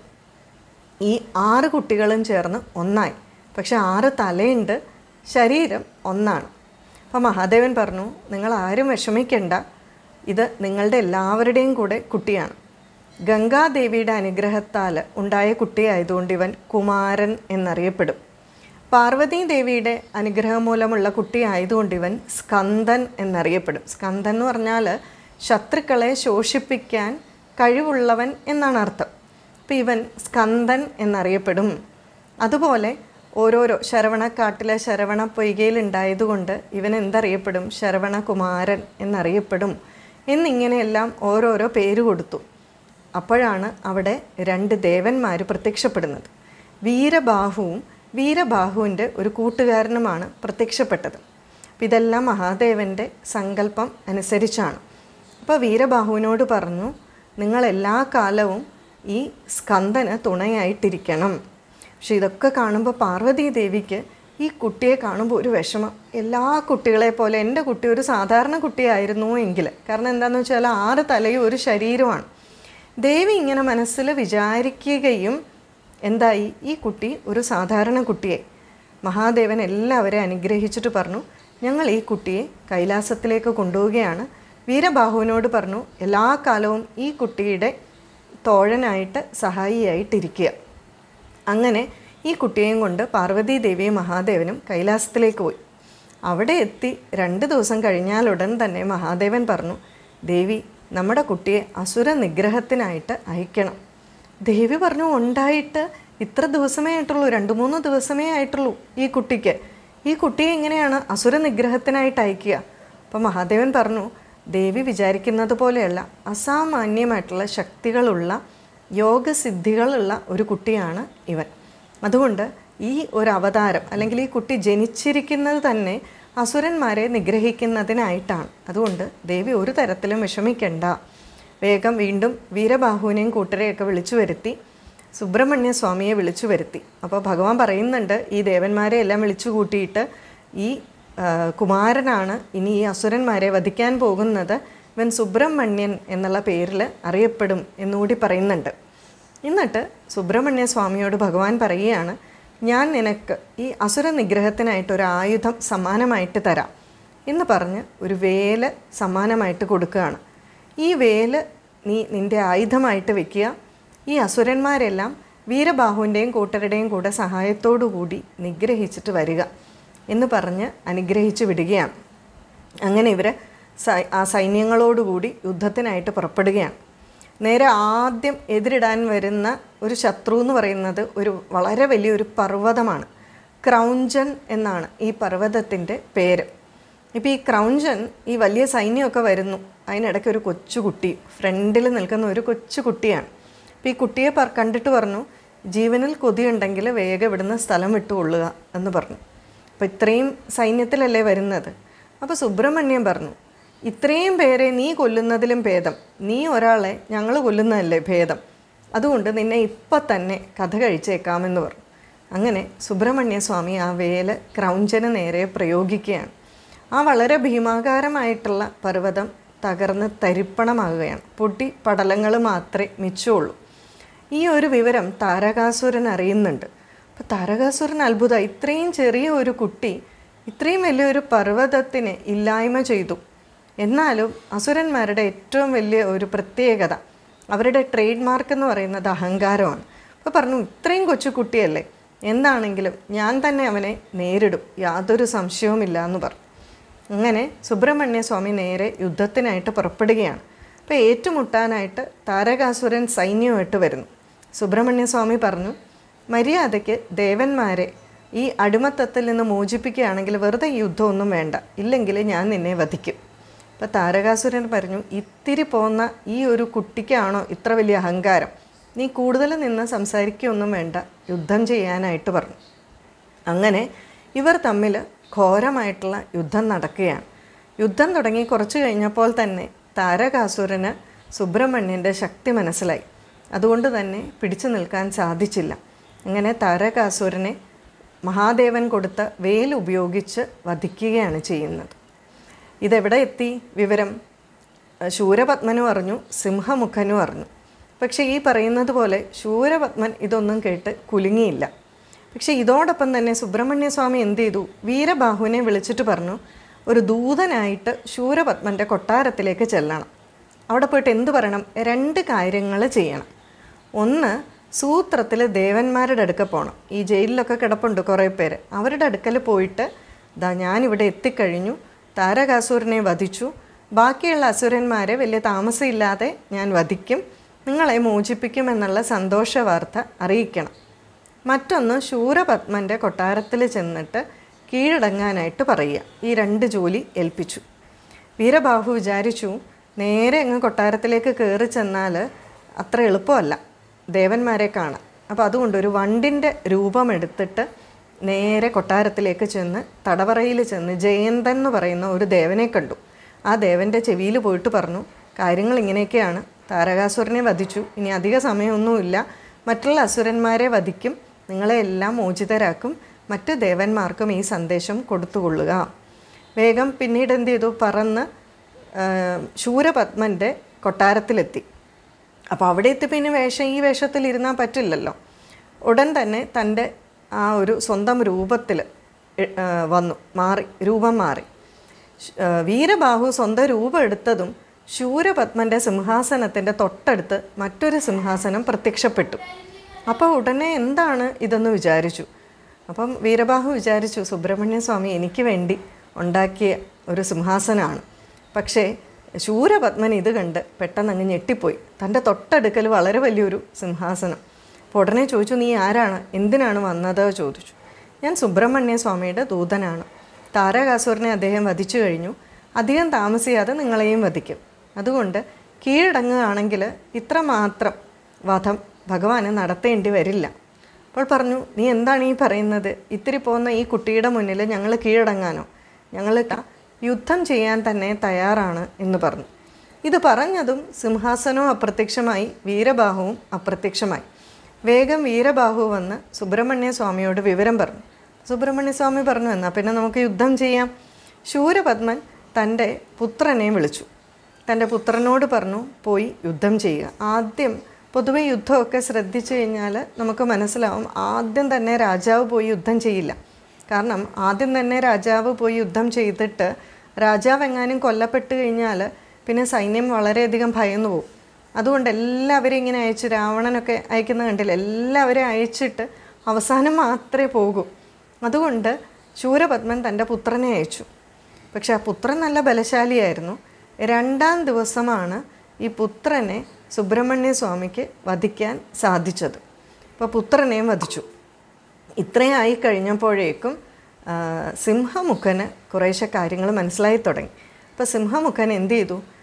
[SPEAKER 1] ഈ ആറ് കുട്ടികളും ചേർന്ന് ഒന്നായി പക്ഷെ ആറ് തലയുണ്ട് ശരീരം ഒന്നാണ് അപ്പോൾ മഹാദേവൻ പറഞ്ഞു നിങ്ങൾ ആരും വിഷമിക്കണ്ട ഇത് നിങ്ങളുടെ എല്ലാവരുടെയും കൂടെ കുട്ടിയാണ് ഗംഗാദേവിയുടെ അനുഗ്രഹത്താൽ ഉണ്ടായ കുട്ടിയായതുകൊണ്ട് ഇവൻ കുമാരൻ എന്നറിയപ്പെടും പാർവതീ ദേവിയുടെ അനുഗ്രഹം മൂലമുള്ള കുട്ടിയായതുകൊണ്ട് ഇവൻ സ്കന്ദൻ എന്നറിയപ്പെടും സ്കന്ദൻ എന്ന് പറഞ്ഞാൽ ശത്രുക്കളെ ശോഷിപ്പിക്കാൻ കഴിവുള്ളവൻ എന്നാണ് അർത്ഥം അപ്പം ഇവൻ സ്കന്ദൻ എന്നറിയപ്പെടും അതുപോലെ ഓരോരോ ശരവണക്കാട്ടിലെ ശരവണ പൊയ്കയിൽ ഉണ്ടായതുകൊണ്ട് ഇവൻ എന്തറിയപ്പെടും ശരവണകുമാരൻ എന്നറിയപ്പെടും എന്നിങ്ങനെയെല്ലാം ഓരോരോ പേര് കൊടുത്തു അപ്പോഴാണ് അവിടെ രണ്ട് ദേവന്മാർ പ്രത്യക്ഷപ്പെടുന്നത് വീരബാഹുവും വീരബാഹുവിൻ്റെ ഒരു കൂട്ടുകാരനുമാണ് പ്രത്യക്ഷപ്പെട്ടത് അപ്പം ഇതെല്ലാം മഹാദേവൻ്റെ സങ്കല്പം അനുസരിച്ചാണ് അപ്പോൾ വീരബാഹുവിനോട് പറഞ്ഞു നിങ്ങൾ എല്ലാ കാലവും ഈ സ്കന്ദന് തുണയായിട്ടിരിക്കണം പക്ഷെ ഇതൊക്കെ കാണുമ്പോൾ പാർവതീ ദേവിക്ക് ഈ കുട്ടിയെ കാണുമ്പോൾ ഒരു വിഷമം എല്ലാ കുട്ടികളെ പോലെ എൻ്റെ കുട്ടി ഒരു സാധാരണ കുട്ടിയായിരുന്നു എങ്കിൽ കാരണം എന്താണെന്ന് വെച്ചാൽ ആറ് തലയും ഒരു ശരീരമാണ് ദേവി ഇങ്ങനെ മനസ്സിൽ വിചാരിക്കുകയും എന്തായി ഈ കുട്ടി ഒരു സാധാരണ കുട്ടിയെ മഹാദേവൻ എല്ലാവരെയും അനുഗ്രഹിച്ചിട്ട് പറഞ്ഞു ഞങ്ങൾ ഈ കുട്ടിയെ കൈലാസത്തിലേക്ക് കൊണ്ടുപോവുകയാണ് വീരബാഹുവിനോട് പറഞ്ഞു എല്ലാ കാലവും ഈ കുട്ടിയുടെ തോഴനായിട്ട് സഹായിയായിട്ടിരിക്കുക അങ്ങനെ ഈ കുട്ടിയെയും കൊണ്ട് പാർവതീ ദേവിയും മഹാദേവനും കൈലാസത്തിലേക്ക് പോയി അവിടെ എത്തി രണ്ട് ദിവസം കഴിഞ്ഞാലുടൻ തന്നെ മഹാദേവൻ പറഞ്ഞു ദേവി നമ്മുടെ കുട്ടിയെ അസുര നിഗ്രഹത്തിനായിട്ട് അയക്കണം ദേവി പറഞ്ഞു ഉണ്ടായിട്ട് ഇത്ര ദിവസമേ ആയിട്ടുള്ളൂ രണ്ട് മൂന്ന് ദിവസമേ ആയിട്ടുള്ളൂ ഈ കുട്ടിക്ക് ഈ കുട്ടിയെ എങ്ങനെയാണ് അസുര നിഗ്രഹത്തിനായിട്ട് അയക്കുക അപ്പം മഹാദേവൻ പറഞ്ഞു ദേവി വിചാരിക്കുന്നത് പോലെയല്ല അസാമാന്യമായിട്ടുള്ള ശക്തികളുള്ള യോഗസിദ്ധികളുള്ള ഒരു കുട്ടിയാണ് ഇവൻ അതുകൊണ്ട് ഈ ഒരു അവതാരം അല്ലെങ്കിൽ ഈ കുട്ടി ജനിച്ചിരിക്കുന്നത് തന്നെ അസുരന്മാരെ നിഗ്രഹിക്കുന്നതിനായിട്ടാണ് അതുകൊണ്ട് ദേവി ഒരു തരത്തിലും വിഷമിക്കണ്ട വേഗം വീണ്ടും വീരബാഹുവിനെയും കൂട്ടരെയൊക്കെ വിളിച്ചു വരുത്തി സുബ്രഹ്മണ്യ സ്വാമിയെ വിളിച്ചു വരുത്തി അപ്പോൾ ഭഗവാൻ പറയുന്നുണ്ട് ഈ ദേവന്മാരെ എല്ലാം വിളിച്ചു കൂട്ടിയിട്ട് ഈ ആ, കുമാരനാണ് ഇനി ഈ അസുരന്മാരെ വധിക്കാൻ പോകുന്നത് ഇവൻ സുബ്രഹ്മണ്യൻ എന്നുള്ള പേരിൽ അറിയപ്പെടും എന്നുകൂടി പറയുന്നുണ്ട് എന്നിട്ട് സുബ്രഹ്മണ്യ സ്വാമിയോട് ഭഗവാൻ പറയുകയാണ് ഞാൻ നിനക്ക് ഈ അസുര നിഗ്രഹത്തിനായിട്ട് ഒരു ആയുധം സമ്മാനമായിട്ട് തരാം എന്ന് പറഞ്ഞ് ഒരു വേല് സമ്മാനമായിട്ട് കൊടുക്കുകയാണ് ഈ വേല് നീ നിൻ്റെ ആയുധമായിട്ട് വെക്കുക ഈ അസുരന്മാരെല്ലാം വീരബാഹുവിൻ്റെയും കൂട്ടരുടെയും കൂടെ സഹായത്തോടു കൂടി നിഗ്രഹിച്ചിട്ട് വരിക എന്ന് പറഞ്ഞ് അനുഗ്രഹിച്ച് വിടുകയാണ് അങ്ങനെ ഇവർ ആ സൈന്യങ്ങളോടുകൂടി യുദ്ധത്തിനായിട്ട് പുറപ്പെടുകയാണ് നേരെ ആദ്യം എതിരിടാൻ വരുന്ന ഒരു ശത്രു എന്ന് പറയുന്നത് ഒരു വളരെ വലിയൊരു പർവ്വതമാണ് ക്രൗഞ്ചൻ എന്നാണ് ഈ പർവ്വതത്തിൻ്റെ പേര് ഇപ്പോൾ ഈ ക്രൗഞ്ചൻ ഈ വലിയ സൈന്യമൊക്കെ വരുന്നു അതിനിടയ്ക്ക് ഒരു കൊച്ചു കുട്ടി ഫ്രണ്ടിൽ നിൽക്കുന്ന ഒരു കൊച്ചു കുട്ടിയാണ് അപ്പോൾ ഈ കുട്ടിയെ പറ കണ്ടിട്ട് പറഞ്ഞു ജീവനിൽ കൊതിയുണ്ടെങ്കിൽ വേഗം ഇവിടുന്ന് സ്ഥലം വിട്ടുകൊള്ളുക എന്ന് പറഞ്ഞു അപ്പോൾ ഇത്രയും സൈന്യത്തിലല്ലേ വരുന്നത് അപ്പോൾ സുബ്രഹ്മണ്യം പറഞ്ഞു ഇത്രയും പേരെ നീ കൊല്ലുന്നതിലും ഭേദം നീ ഒരാളെ ഞങ്ങൾ കൊല്ലുന്നതല്ലേ ഭേദം അതുകൊണ്ട് നിന്നെ ഇപ്പം തന്നെ കഥ കഴിച്ചേക്കാമെന്ന് പറഞ്ഞു അങ്ങനെ സുബ്രഹ്മണ്യ സ്വാമി ആ വേല ക്രൗഞ്ചന് നേരെ പ്രയോഗിക്കുകയാണ് ആ വളരെ ഭീമാകാരമായിട്ടുള്ള പർവ്വതം തകർന്ന് തരിപ്പണമാകുകയാണ് പൊട്ടി പടലങ്ങൾ മാത്രമേ മിച്ചുള്ളൂ ഈ ഒരു വിവരം താരകാസുരൻ അറിയുന്നുണ്ട് അപ്പോൾ താരകാസുരൻ അത്ഭുതം ഇത്രയും ചെറിയ ഒരു കുട്ടി ഇത്രയും വലിയൊരു പർവ്വതത്തിനെ ഇല്ലായ്മ ചെയ്തു എന്നാലും അസുരന്മാരുടെ ഏറ്റവും വലിയ ഒരു പ്രത്യേകത അവരുടെ ട്രേഡ് മാർക്ക് എന്ന് പറയുന്നത് അഹങ്കാരമാണ് അപ്പോൾ പറഞ്ഞു ഇത്രയും കൊച്ചു കുട്ടിയല്ലേ എന്താണെങ്കിലും ഞാൻ തന്നെ അവനെ നേരിടും യാതൊരു സംശയവുമില്ല എന്ന് പറഞ്ഞു അങ്ങനെ സുബ്രഹ്മണ്യ സ്വാമി നേരെ യുദ്ധത്തിനായിട്ട് പുറപ്പെടുകയാണ് അപ്പോൾ ഏറ്റുമുട്ടാനായിട്ട് താരകാസുരൻ സൈന്യമായിട്ട് വരുന്നു സുബ്രഹ്മണ്യ സ്വാമി പറഞ്ഞു മര്യാദയ്ക്ക് ദേവന്മാരെ ഈ അടിമത്തത്തിൽ നിന്ന് മോചിപ്പിക്കുകയാണെങ്കിൽ വെറുതെ ഈ യുദ്ധമൊന്നും വേണ്ട ഇല്ലെങ്കിൽ ഞാൻ നിന്നെ വധിക്കും അപ്പോൾ താരകാസുരൻ പറഞ്ഞു ഇത്തിരി പോന്ന ഈ ഒരു കുട്ടിക്കാണോ ഇത്ര വലിയ അഹങ്കാരം നീ കൂടുതൽ നിന്ന് സംസാരിക്കുകയൊന്നും വേണ്ട യുദ്ധം ചെയ്യാനായിട്ട് പറഞ്ഞു അങ്ങനെ ഇവർ തമ്മിൽ ഘോരമായിട്ടുള്ള യുദ്ധം നടക്കുകയാണ് യുദ്ധം തുടങ്ങി കുറച്ച് കഴിഞ്ഞപ്പോൾ തന്നെ താരകാസുരന് സുബ്രഹ്മണ്യൻ്റെ ശക്തി മനസ്സിലായി അതുകൊണ്ട് തന്നെ പിടിച്ചു നിൽക്കാൻ സാധിച്ചില്ല അങ്ങനെ താരകാസുരനെ മഹാദേവൻ കൊടുത്ത വേൽ ഉപയോഗിച്ച് വധിക്കുകയാണ് ചെയ്യുന്നത് ഇതെവിടെ എത്തി വിവരം ശൂരപത്മനും അറിഞ്ഞു സിംഹമുഖനും അറിഞ്ഞു പക്ഷേ ഈ പറയുന്നത് പോലെ ശൂരപത്മൻ ഇതൊന്നും കേട്ട് കുലുങ്ങിയില്ല പക്ഷേ ഇതോടൊപ്പം തന്നെ സുബ്രഹ്മണ്യ സ്വാമി എന്ത് ചെയ്തു വീരബാഹുവിനെ വിളിച്ചിട്ട് പറഞ്ഞു ഒരു ദൂതനായിട്ട് ശൂരപത്മൻ്റെ കൊട്ടാരത്തിലേക്ക് ചെല്ലണം അവിടെ പോയിട്ട് എന്ത് പറയണം രണ്ട് കാര്യങ്ങൾ ചെയ്യണം ഒന്ന് സൂത്രത്തിൽ ദേവന്മാരുടെ അടുക്ക പോകണം ഈ ജയിലിലൊക്കെ കിടപ്പുണ്ട് കുറേ പേര് അവരുടെ അടുക്കൽ പോയിട്ട് ദാ ഞാനിവിടെ എത്തിക്കഴിഞ്ഞു താരകാസുരനെ വധിച്ചു ബാക്കിയുള്ള അസുരന്മാരെ വലിയ താമസമില്ലാതെ ഞാൻ വധിക്കും നിങ്ങളെ മോചിപ്പിക്കുമെന്നുള്ള സന്തോഷ വാർത്ത അറിയിക്കണം മറ്റൊന്ന് ശൂരപത്മൻ്റെ കൊട്ടാരത്തിൽ ചെന്നിട്ട് കീഴടങ്ങാനായിട്ട് പറയുക ഈ രണ്ട് ജോലി ഏൽപ്പിച്ചു വീരബാഹു വിചാരിച്ചു നേരെ അങ്ങ് കൊട്ടാരത്തിലേക്ക് കയറി ചെന്നാൽ അത്ര എളുപ്പമല്ല ദേവന്മാരെ കാണാം അപ്പോൾ അതുകൊണ്ട് ഒരു വണ്ടിൻ്റെ രൂപമെടുത്തിട്ട് നേരെ കൊട്ടാരത്തിലേക്ക് ചെന്ന് തടവറയിൽ ചെന്ന് ജയന്തൻ എന്ന് പറയുന്ന ഒരു ദേവനെ കണ്ടു ആ ദേവൻ്റെ ചെവിയിൽ പോയിട്ട് പറഞ്ഞു കാര്യങ്ങൾ ഇങ്ങനെയൊക്കെയാണ് താരകാസുരനെ വധിച്ചു ഇനി അധിക സമയമൊന്നുമില്ല മറ്റുള്ള അസുരന്മാരെ വധിക്കും നിങ്ങളെ എല്ലാം മോചിതരാക്കും മറ്റ് ദേവന്മാർക്കും ഈ സന്ദേശം കൊടുത്തുകൊള്ളുക വേഗം പിന്നീട് എന്ത് ചെയ്തു പറന്ന് ആ, ശൂരപത്മൻ്റെ കൊട്ടാരത്തിലെത്തി അപ്പോൾ അവിടെ എത്തി പിന്നെ വേഷം ഈ വേഷത്തിൽ ഇരുന്നാൽ പറ്റില്ലല്ലോ ഉടൻ തന്നെ തൻ്റെ ആ ഒരു സ്വന്തം രൂപത്തിൽ വന്നു മാറി രൂപം മാറി ശ്- ആ, വീരബാഹു സ്വന്തം രൂപം എടുത്തതും ശൂരപത്മൻ്റെ സിംഹാസനത്തിൻ്റെ തൊട്ടടുത്ത് മറ്റൊരു സിംഹാസനം പ്രത്യക്ഷപ്പെട്ടു അപ്പോൾ ഉടനെ എന്താണ് ഇതെന്ന് വിചാരിച്ചു അപ്പം വീരബാഹു വിചാരിച്ചു സുബ്രഹ്മണ്യ സ്വാമി എനിക്ക് വേണ്ടി ഉണ്ടാക്കിയ ഒരു സിംഹാസനമാണ് പക്ഷേ ശൂരപത്മൻ ഇത് കണ്ട് പെട്ടെന്ന് അങ്ങ് ഞെട്ടിപ്പോയി തൻ്റെ തൊട്ടടുക്കൽ വളരെ വലിയൊരു സിംഹാസനം അപ്പോൾ ഉടനെ ചോദിച്ചു നീ ആരാണ് എന്തിനാണ് വന്നത് ചോദിച്ചു ഞാൻ സുബ്രഹ്മണ്യ സ്വാമിയുടെ ദൂതനാണ് താരകാസുരനെ അദ്ദേഹം വധിച്ചു കഴിഞ്ഞു അധികം താമസിയാതെ നിങ്ങളെയും വധിക്കും അതുകൊണ്ട് കീഴടങ്ങുകയാണെങ്കിൽ ഇത്രമാത്രം വധം ഭഗവാന് നടത്തേണ്ടി വരില്ല അപ്പോൾ പറഞ്ഞു നീ എന്താണ് ഈ പറയുന്നത് ഇത്തിരി പോകുന്ന ഈ കുട്ടിയുടെ മുന്നിൽ ഞങ്ങൾ കീഴടങ്ങാനോ ഞങ്ങൾ ത- യുദ്ധം ചെയ്യാൻ തന്നെ തയ്യാറാണ് എന്ന് പറഞ്ഞു ഇത് പറഞ്ഞതും സിംഹാസനവും അപ്രത്യക്ഷമായി വീരബാഹുവും അപ്രത്യക്ഷമായി വേഗം വീരബാഹു വന്ന് സുബ്രഹ്മണ്യ സ്വാമിയോട് വിവരം പറഞ്ഞു സുബ്രഹ്മണ്യ സ്വാമി പറഞ്ഞു എന്നാൽ പിന്നെ നമുക്ക് യുദ്ധം ചെയ്യാം ശൂരപത്മൻ തൻ്റെ പുത്രനെ വിളിച്ചു തൻ്റെ പുത്രനോട് പറഞ്ഞു പോയി യുദ്ധം ചെയ്യുക ആദ്യം പൊതുവെ യുദ്ധമൊക്കെ ശ്രദ്ധിച്ചു കഴിഞ്ഞാൽ നമുക്ക് മനസ്സിലാവും ആദ്യം തന്നെ രാജാവ് പോയി യുദ്ധം ചെയ്യില്ല കാരണം ആദ്യം തന്നെ രാജാവ് പോയി യുദ്ധം ചെയ്തിട്ട് രാജാവ് എങ്ങാനും കൊല്ലപ്പെട്ട് കഴിഞ്ഞാൽ പിന്നെ സൈന്യം വളരെയധികം ഭയന്നു പോകും അതുകൊണ്ട് എല്ലാവരെയും ഇങ്ങനെ അയച്ച് രാവണനൊക്കെ അയക്കുന്ന കണ്ടില്ല എല്ലാവരെയും അയച്ചിട്ട് അവസാനം മാത്രമേ പോകൂ അതുകൊണ്ട് ശൂരപത്മൻ തൻ്റെ പുത്രനെ അയച്ചു പക്ഷെ ആ പുത്രൻ നല്ല ബലശാലിയായിരുന്നു രണ്ടാം ദിവസമാണ് ഈ പുത്രനെ സുബ്രഹ്മണ്യ സ്വാമിക്ക് വധിക്കാൻ സാധിച്ചത് അപ്പോൾ പുത്രനെയും വധിച്ചു ഇത്രയായി കഴിഞ്ഞപ്പോഴേക്കും ആ, സിംഹമുഖന് കുറേശ്ശെ കാര്യങ്ങൾ മനസ്സിലായി തുടങ്ങി അപ്പോൾ സിംഹമുഖൻ എന്ത് ചെയ്തു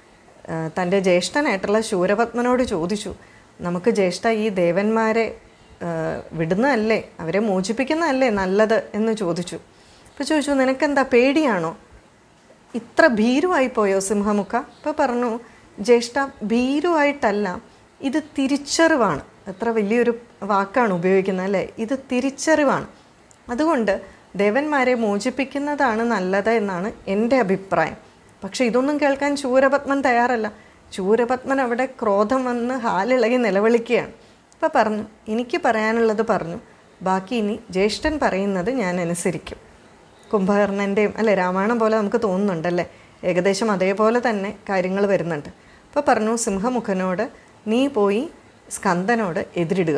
[SPEAKER 1] ആ, തൻ്റെ ജ്യേഷ്ഠനായിട്ടുള്ള ശൂരപത്മനോട് ചോദിച്ചു നമുക്ക് ജ്യേഷ്ഠ ഈ ദേവന്മാരെ ആ, വിടുന്നതല്ലേ അവരെ മോചിപ്പിക്കുന്നതല്ലേ നല്ലത് എന്ന് ചോദിച്ചു അപ്പോൾ ചോദിച്ചു നിനക്കെന്താ പേടിയാണോ ഇത്ര ഭീരുവായി പോയോ സിംഹമുഖ ഇപ്പോൾ പറഞ്ഞു ജ്യേഷ്ഠ ഭീരുവായിട്ടല്ല ഇത് തിരിച്ചറിവാണ് എത്ര വലിയൊരു വാക്കാണ് ഉപയോഗിക്കുന്നത് അല്ലേ ഇത് തിരിച്ചറിവാണ് അതുകൊണ്ട് ദേവന്മാരെ മോചിപ്പിക്കുന്നതാണ് നല്ലത് എന്നാണ് എൻ്റെ അഭിപ്രായം പക്ഷേ ഇതൊന്നും കേൾക്കാൻ ശൂരപത്മൻ തയ്യാറല്ല ശൂരപത്മൻ അവിടെ ക്രോധം വന്ന് ഹാലിളകി നിലവിളിക്കുകയാണ് അപ്പോൾ പറഞ്ഞു എനിക്ക് പറയാനുള്ളത് പറഞ്ഞു ബാക്കി ഇനി ജ്യേഷ്ഠൻ പറയുന്നത് ഞാൻ അനുസരിക്കും കുംഭകർണൻ്റെയും അല്ലെ രാമായണം പോലെ നമുക്ക് തോന്നുന്നുണ്ടല്ലേ ഏകദേശം അതേപോലെ തന്നെ കാര്യങ്ങൾ വരുന്നുണ്ട് അപ്പോൾ പറഞ്ഞു സിംഹമുഖനോട് നീ പോയി സ്കന്ദനോട് എതിരിടുക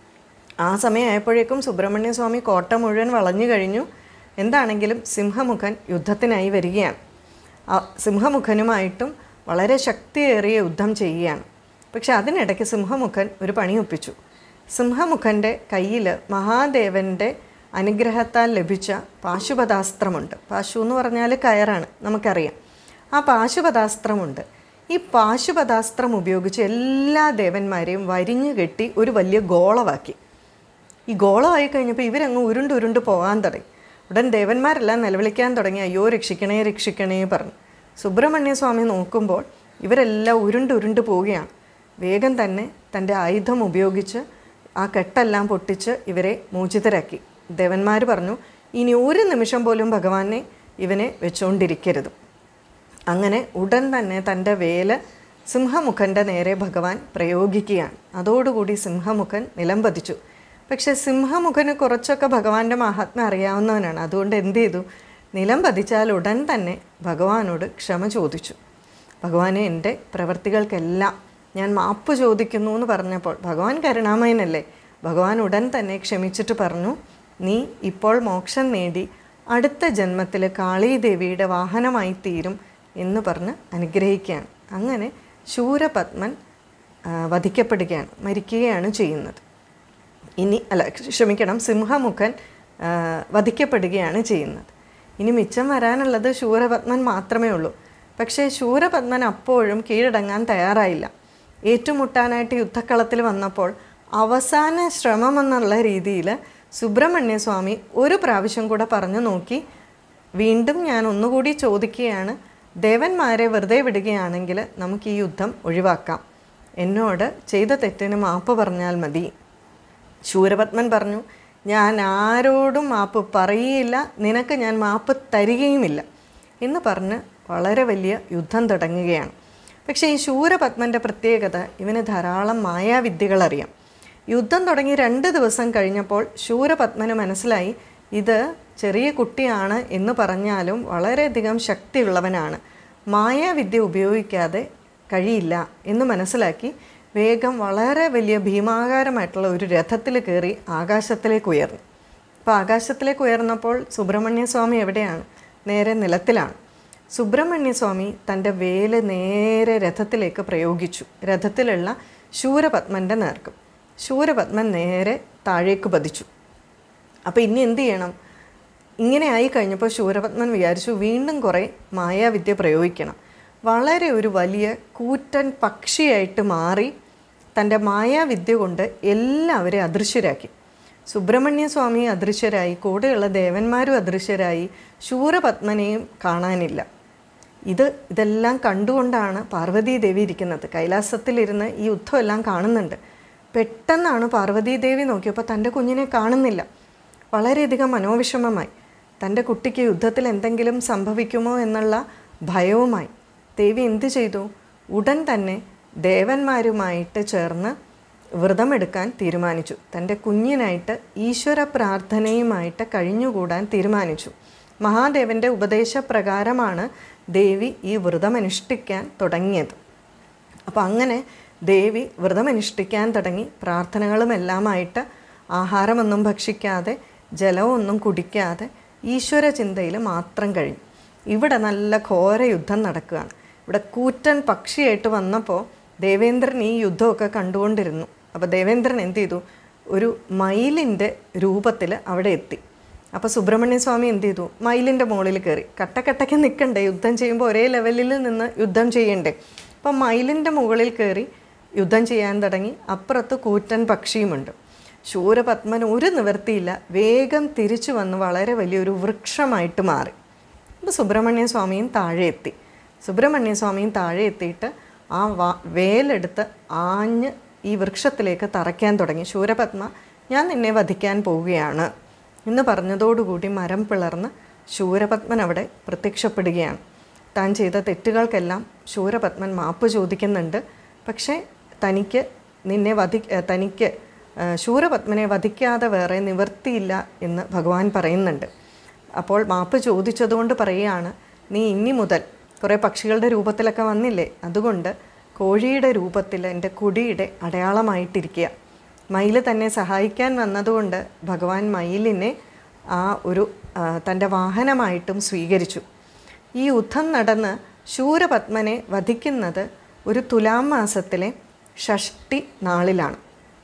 [SPEAKER 1] ആ സമയമായപ്പോഴേക്കും സുബ്രഹ്മണ്യ സ്വാമി കോട്ട മുഴുവൻ വളഞ്ഞു കഴിഞ്ഞു എന്താണെങ്കിലും സിംഹമുഖൻ യുദ്ധത്തിനായി വരികയാണ് ആ സിംഹമുഖനുമായിട്ടും വളരെ ശക്തിയേറിയ യുദ്ധം ചെയ്യുകയാണ് പക്ഷെ അതിനിടയ്ക്ക് സിംഹമുഖൻ ഒരു പണി ഒപ്പിച്ചു സിംഹമുഖൻ്റെ കയ്യിൽ മഹാദേവൻ്റെ അനുഗ്രഹത്താൽ ലഭിച്ച പാശുപതാസ്ത്രമുണ്ട് പാശു എന്ന് പറഞ്ഞാൽ കയറാണ് നമുക്കറിയാം ആ പാശുപതാസ്ത്രമുണ്ട് ഈ പാശുപതാസ്ത്രം ഉപയോഗിച്ച് എല്ലാ ദേവന്മാരെയും വരിഞ്ഞു കെട്ടി ഒരു വലിയ ഗോളമാക്കി ഈ ഗോളമായി കഴിഞ്ഞപ്പോൾ ഇവരങ്ങ് ഉരുണ്ട് ഉരുണ്ട് പോകാൻ തുടങ്ങി ഉടൻ ദേവന്മാരെല്ലാം നിലവിളിക്കാൻ തുടങ്ങി അയ്യോ രക്ഷിക്കണേ രക്ഷിക്കണേ പറഞ്ഞു സുബ്രഹ്മണ്യ സ്വാമി നോക്കുമ്പോൾ ഇവരെല്ലാം ഉരുണ്ട് ഉരുണ്ട് പോവുകയാണ് വേഗം തന്നെ തൻ്റെ ആയുധം ഉപയോഗിച്ച് ആ കെട്ടെല്ലാം പൊട്ടിച്ച് ഇവരെ മോചിതരാക്കി ദേവന്മാർ പറഞ്ഞു ഇനി ഒരു നിമിഷം പോലും ഭഗവാനെ ഇവനെ വെച്ചുകൊണ്ടിരിക്കരുത് അങ്ങനെ ഉടൻ തന്നെ തൻ്റെ വേല് സിംഹമുഖൻ്റെ നേരെ ഭഗവാൻ പ്രയോഗിക്കുകയാണ് അതോടുകൂടി സിംഹമുഖൻ നിലംപതിച്ചു പക്ഷേ സിംഹമുഖന് കുറച്ചൊക്കെ ഭഗവാന്റെ മഹാത്മ്യം അറിയാവുന്നവനാണ് അതുകൊണ്ട് എന്ത് ചെയ്തു നിലം പതിച്ചാൽ ഉടൻ തന്നെ ഭഗവാനോട് ക്ഷമ ചോദിച്ചു ഭഗവാനെ എൻ്റെ പ്രവർത്തികൾക്കെല്ലാം ഞാൻ മാപ്പ് ചോദിക്കുന്നു എന്ന് പറഞ്ഞപ്പോൾ ഭഗവാൻ കരുണാമയനല്ലേ ഭഗവാൻ ഉടൻ തന്നെ ക്ഷമിച്ചിട്ട് പറഞ്ഞു നീ ഇപ്പോൾ മോക്ഷം നേടി അടുത്ത ജന്മത്തിൽ കാളീദേവിയുടെ വാഹനമായി തീരും എന്ന് പറഞ്ഞ് അനുഗ്രഹിക്കുകയാണ് അങ്ങനെ ശൂരപത്മൻ ആ, വധിക്കപ്പെടുകയാണ് മരിക്കുകയാണ് ചെയ്യുന്നത് ഇനി അല്ല ക്ഷമിക്കണം സിംഹമുഖൻ ആ, വധിക്കപ്പെടുകയാണ് ചെയ്യുന്നത് ഇനി മിച്ചം വരാനുള്ളത് ശൂരപത്മൻ മാത്രമേ ഉള്ളൂ പക്ഷേ ശൂരപത്മൻ അപ്പോഴും കീഴടങ്ങാൻ തയ്യാറായില്ല ഏറ്റുമുട്ടാനായിട്ട് യുദ്ധക്കളത്തിൽ വന്നപ്പോൾ അവസാന ശ്രമം എന്നുള്ള രീതിയിൽ സുബ്രഹ്മണ്യ സ്വാമി ഒരു പ്രാവശ്യം കൂടെ പറഞ്ഞു നോക്കി വീണ്ടും ഞാൻ ഒന്നുകൂടി ചോദിക്കുകയാണ് ദേവന്മാരെ വെറുതെ വിടുകയാണെങ്കിൽ നമുക്ക് ഈ യുദ്ധം ഒഴിവാക്കാം എന്നോട് ചെയ്ത തെറ്റിന് മാപ്പ് പറഞ്ഞാൽ മതി ശൂരപത്മൻ പറഞ്ഞു ഞാൻ ആരോടും മാപ്പ് പറയുകയില്ല നിനക്ക് ഞാൻ മാപ്പ് തരികയുമില്ല എന്ന് പറഞ്ഞ് വളരെ വലിയ യുദ്ധം തുടങ്ങുകയാണ് പക്ഷേ ഈ ശൂരപത്മൻ്റെ പ്രത്യേകത ഇവന് ധാരാളം മായാവിദ്യകൾ അറിയാം യുദ്ധം തുടങ്ങി രണ്ട് ദിവസം കഴിഞ്ഞപ്പോൾ ശൂരപത്മന് മനസ്സിലായി ഇത് ചെറിയ കുട്ടിയാണ് എന്ന് പറഞ്ഞാലും വളരെയധികം ശക്തിയുള്ളവനാണ് മായാവിദ്യ ഉപയോഗിക്കാതെ കഴിയില്ല എന്ന് മനസ്സിലാക്കി വേഗം വളരെ വലിയ ഭീമാകാരമായിട്ടുള്ള ഒരു രഥത്തിൽ കയറി ആകാശത്തിലേക്ക് ഉയർന്നു അപ്പോൾ ആകാശത്തിലേക്ക് ഉയർന്നപ്പോൾ സുബ്രഹ്മണ്യ സ്വാമി എവിടെയാണ് നേരെ നിലത്തിലാണ് സുബ്രഹ്മണ്യ സ്വാമി തൻ്റെ വേല് നേരെ രഥത്തിലേക്ക് പ്രയോഗിച്ചു രഥത്തിലുള്ള ശൂരപത്മൻ്റെ നേർക്കും ശൂരപത്മൻ നേരെ താഴേക്ക് പതിച്ചു അപ്പോൾ ഇനി എന്ത് ചെയ്യണം ഇങ്ങനെ ആയി കഴിഞ്ഞപ്പോൾ ശൂരപത്മൻ വിചാരിച്ചു വീണ്ടും കുറേ മായാവിദ്യ പ്രയോഗിക്കണം വളരെ ഒരു വലിയ കൂറ്റൻ പക്ഷിയായിട്ട് മാറി തൻ്റെ മായാവിദ്യ കൊണ്ട് എല്ലാവരെയും അദൃശ്യരാക്കി സുബ്രഹ്മണ്യ സ്വാമി അദൃശ്യരായി കൂടെയുള്ള ദേവന്മാരും അദൃശ്യരായി ശൂരപത്മനെയും കാണാനില്ല ഇത് ഇതെല്ലാം കണ്ടുകൊണ്ടാണ് പാർവതീ ദേവി ഇരിക്കുന്നത് കൈലാസത്തിലിരുന്ന് ഈ യുദ്ധം എല്ലാം കാണുന്നുണ്ട് പെട്ടെന്നാണ് പാർവതീ ദേവി നോക്കിയപ്പോൾ തൻ്റെ കുഞ്ഞിനെ കാണുന്നില്ല വളരെയധികം മനോവിഷമമായി തൻ്റെ കുട്ടിക്ക് യുദ്ധത്തിൽ എന്തെങ്കിലും സംഭവിക്കുമോ എന്നുള്ള ഭയവുമായി ദേവി എന്തു ചെയ്തു ഉടൻ തന്നെ ദേവന്മാരുമായിട്ട് ചേർന്ന് വ്രതമെടുക്കാൻ തീരുമാനിച്ചു തൻ്റെ കുഞ്ഞിനായിട്ട് ഈശ്വര പ്രാർത്ഥനയുമായിട്ട് കഴിഞ്ഞുകൂടാൻ തീരുമാനിച്ചു മഹാദേവൻ്റെ ഉപദേശപ്രകാരമാണ് ദേവി ഈ വ്രതമനുഷ്ഠിക്കാൻ തുടങ്ങിയത് അപ്പോൾ അങ്ങനെ ദേവി വ്രതമനുഷ്ഠിക്കാൻ തുടങ്ങി പ്രാർത്ഥനകളുമെല്ലാമായിട്ട് ആഹാരമൊന്നും ഭക്ഷിക്കാതെ ജലമൊന്നും കുടിക്കാതെ ഈശ്വര ചിന്തയിൽ മാത്രം കഴിഞ്ഞു ഇവിടെ നല്ല ഘോര യുദ്ധം നടക്കുകയാണ് ഇവിടെ കൂറ്റൻ പക്ഷിയായിട്ട് വന്നപ്പോൾ ദേവേന്ദ്രൻ ഈ യുദ്ധമൊക്കെ കണ്ടുകൊണ്ടിരുന്നു അപ്പോൾ ദേവേന്ദ്രൻ എന്ത് ചെയ്തു ഒരു മയിലിൻ്റെ രൂപത്തിൽ അവിടെ എത്തി അപ്പോൾ സുബ്രഹ്മണ്യ സ്വാമി എന്ത് ചെയ്തു മയിലിൻ്റെ മുകളിൽ കയറി കട്ടക്കട്ടയ്ക്ക് നിൽക്കണ്ടേ യുദ്ധം ചെയ്യുമ്പോൾ ഒരേ ലെവലിൽ നിന്ന് യുദ്ധം ചെയ്യണ്ടേ അപ്പം മയിലിൻ്റെ മുകളിൽ കയറി യുദ്ധം ചെയ്യാൻ തുടങ്ങി അപ്പുറത്ത് കൂറ്റൻ പക്ഷിയുമുണ്ട് ശൂരപത്മൻ ഒരു നിവൃത്തിയില്ല വേഗം തിരിച്ചു വന്ന് വളരെ വലിയൊരു വൃക്ഷമായിട്ട് മാറി അപ്പോൾ സുബ്രഹ്മണ്യ സ്വാമിയും താഴെ എത്തി സുബ്രഹ്മണ്യ സ്വാമിയും താഴെ എത്തിയിട്ട് ആ വാ വേലെടുത്ത് ആഞ്ഞ് ഈ വൃക്ഷത്തിലേക്ക് തറയ്ക്കാൻ തുടങ്ങി ശൂരപത്മ ഞാൻ നിന്നെ വധിക്കാൻ പോവുകയാണ് എന്ന് പറഞ്ഞതോടുകൂടി മരം പിളർന്ന് ശൂരപത്മൻ അവിടെ പ്രത്യക്ഷപ്പെടുകയാണ് താൻ ചെയ്ത തെറ്റുകൾക്കെല്ലാം ശൂരപത്മൻ മാപ്പ് ചോദിക്കുന്നുണ്ട് പക്ഷേ തനിക്ക് നിന്നെ വധി ഏഹ് തനിക്ക് ഏഹ് ശൂരപത്മനെ വധിക്കാതെ വേറെ നിവൃത്തിയില്ല എന്ന് ഭഗവാൻ പറയുന്നുണ്ട് അപ്പോൾ മാപ്പ് ചോദിച്ചതുകൊണ്ട് പറയുകയാണ് നീ ഇനി മുതൽ കുറേ പക്ഷികളുടെ രൂപത്തിലൊക്കെ വന്നില്ലേ അതുകൊണ്ട് കോഴിയുടെ രൂപത്തിൽ എൻ്റെ കുടിയുടെ അടയാളമായിട്ടിരിക്കുക മയിൽ തന്നെ സഹായിക്കാൻ വന്നതുകൊണ്ട് ഭഗവാൻ മയിലിനെ ആ ഒരു ആ, തൻ്റെ വാഹനമായിട്ടും സ്വീകരിച്ചു ഈ യുദ്ധം നടന്ന് ശൂരപത്മനെ വധിക്കുന്നത് ഒരു തുലാം മാസത്തിലെ ഷഷ്ടി നാളിലാണ്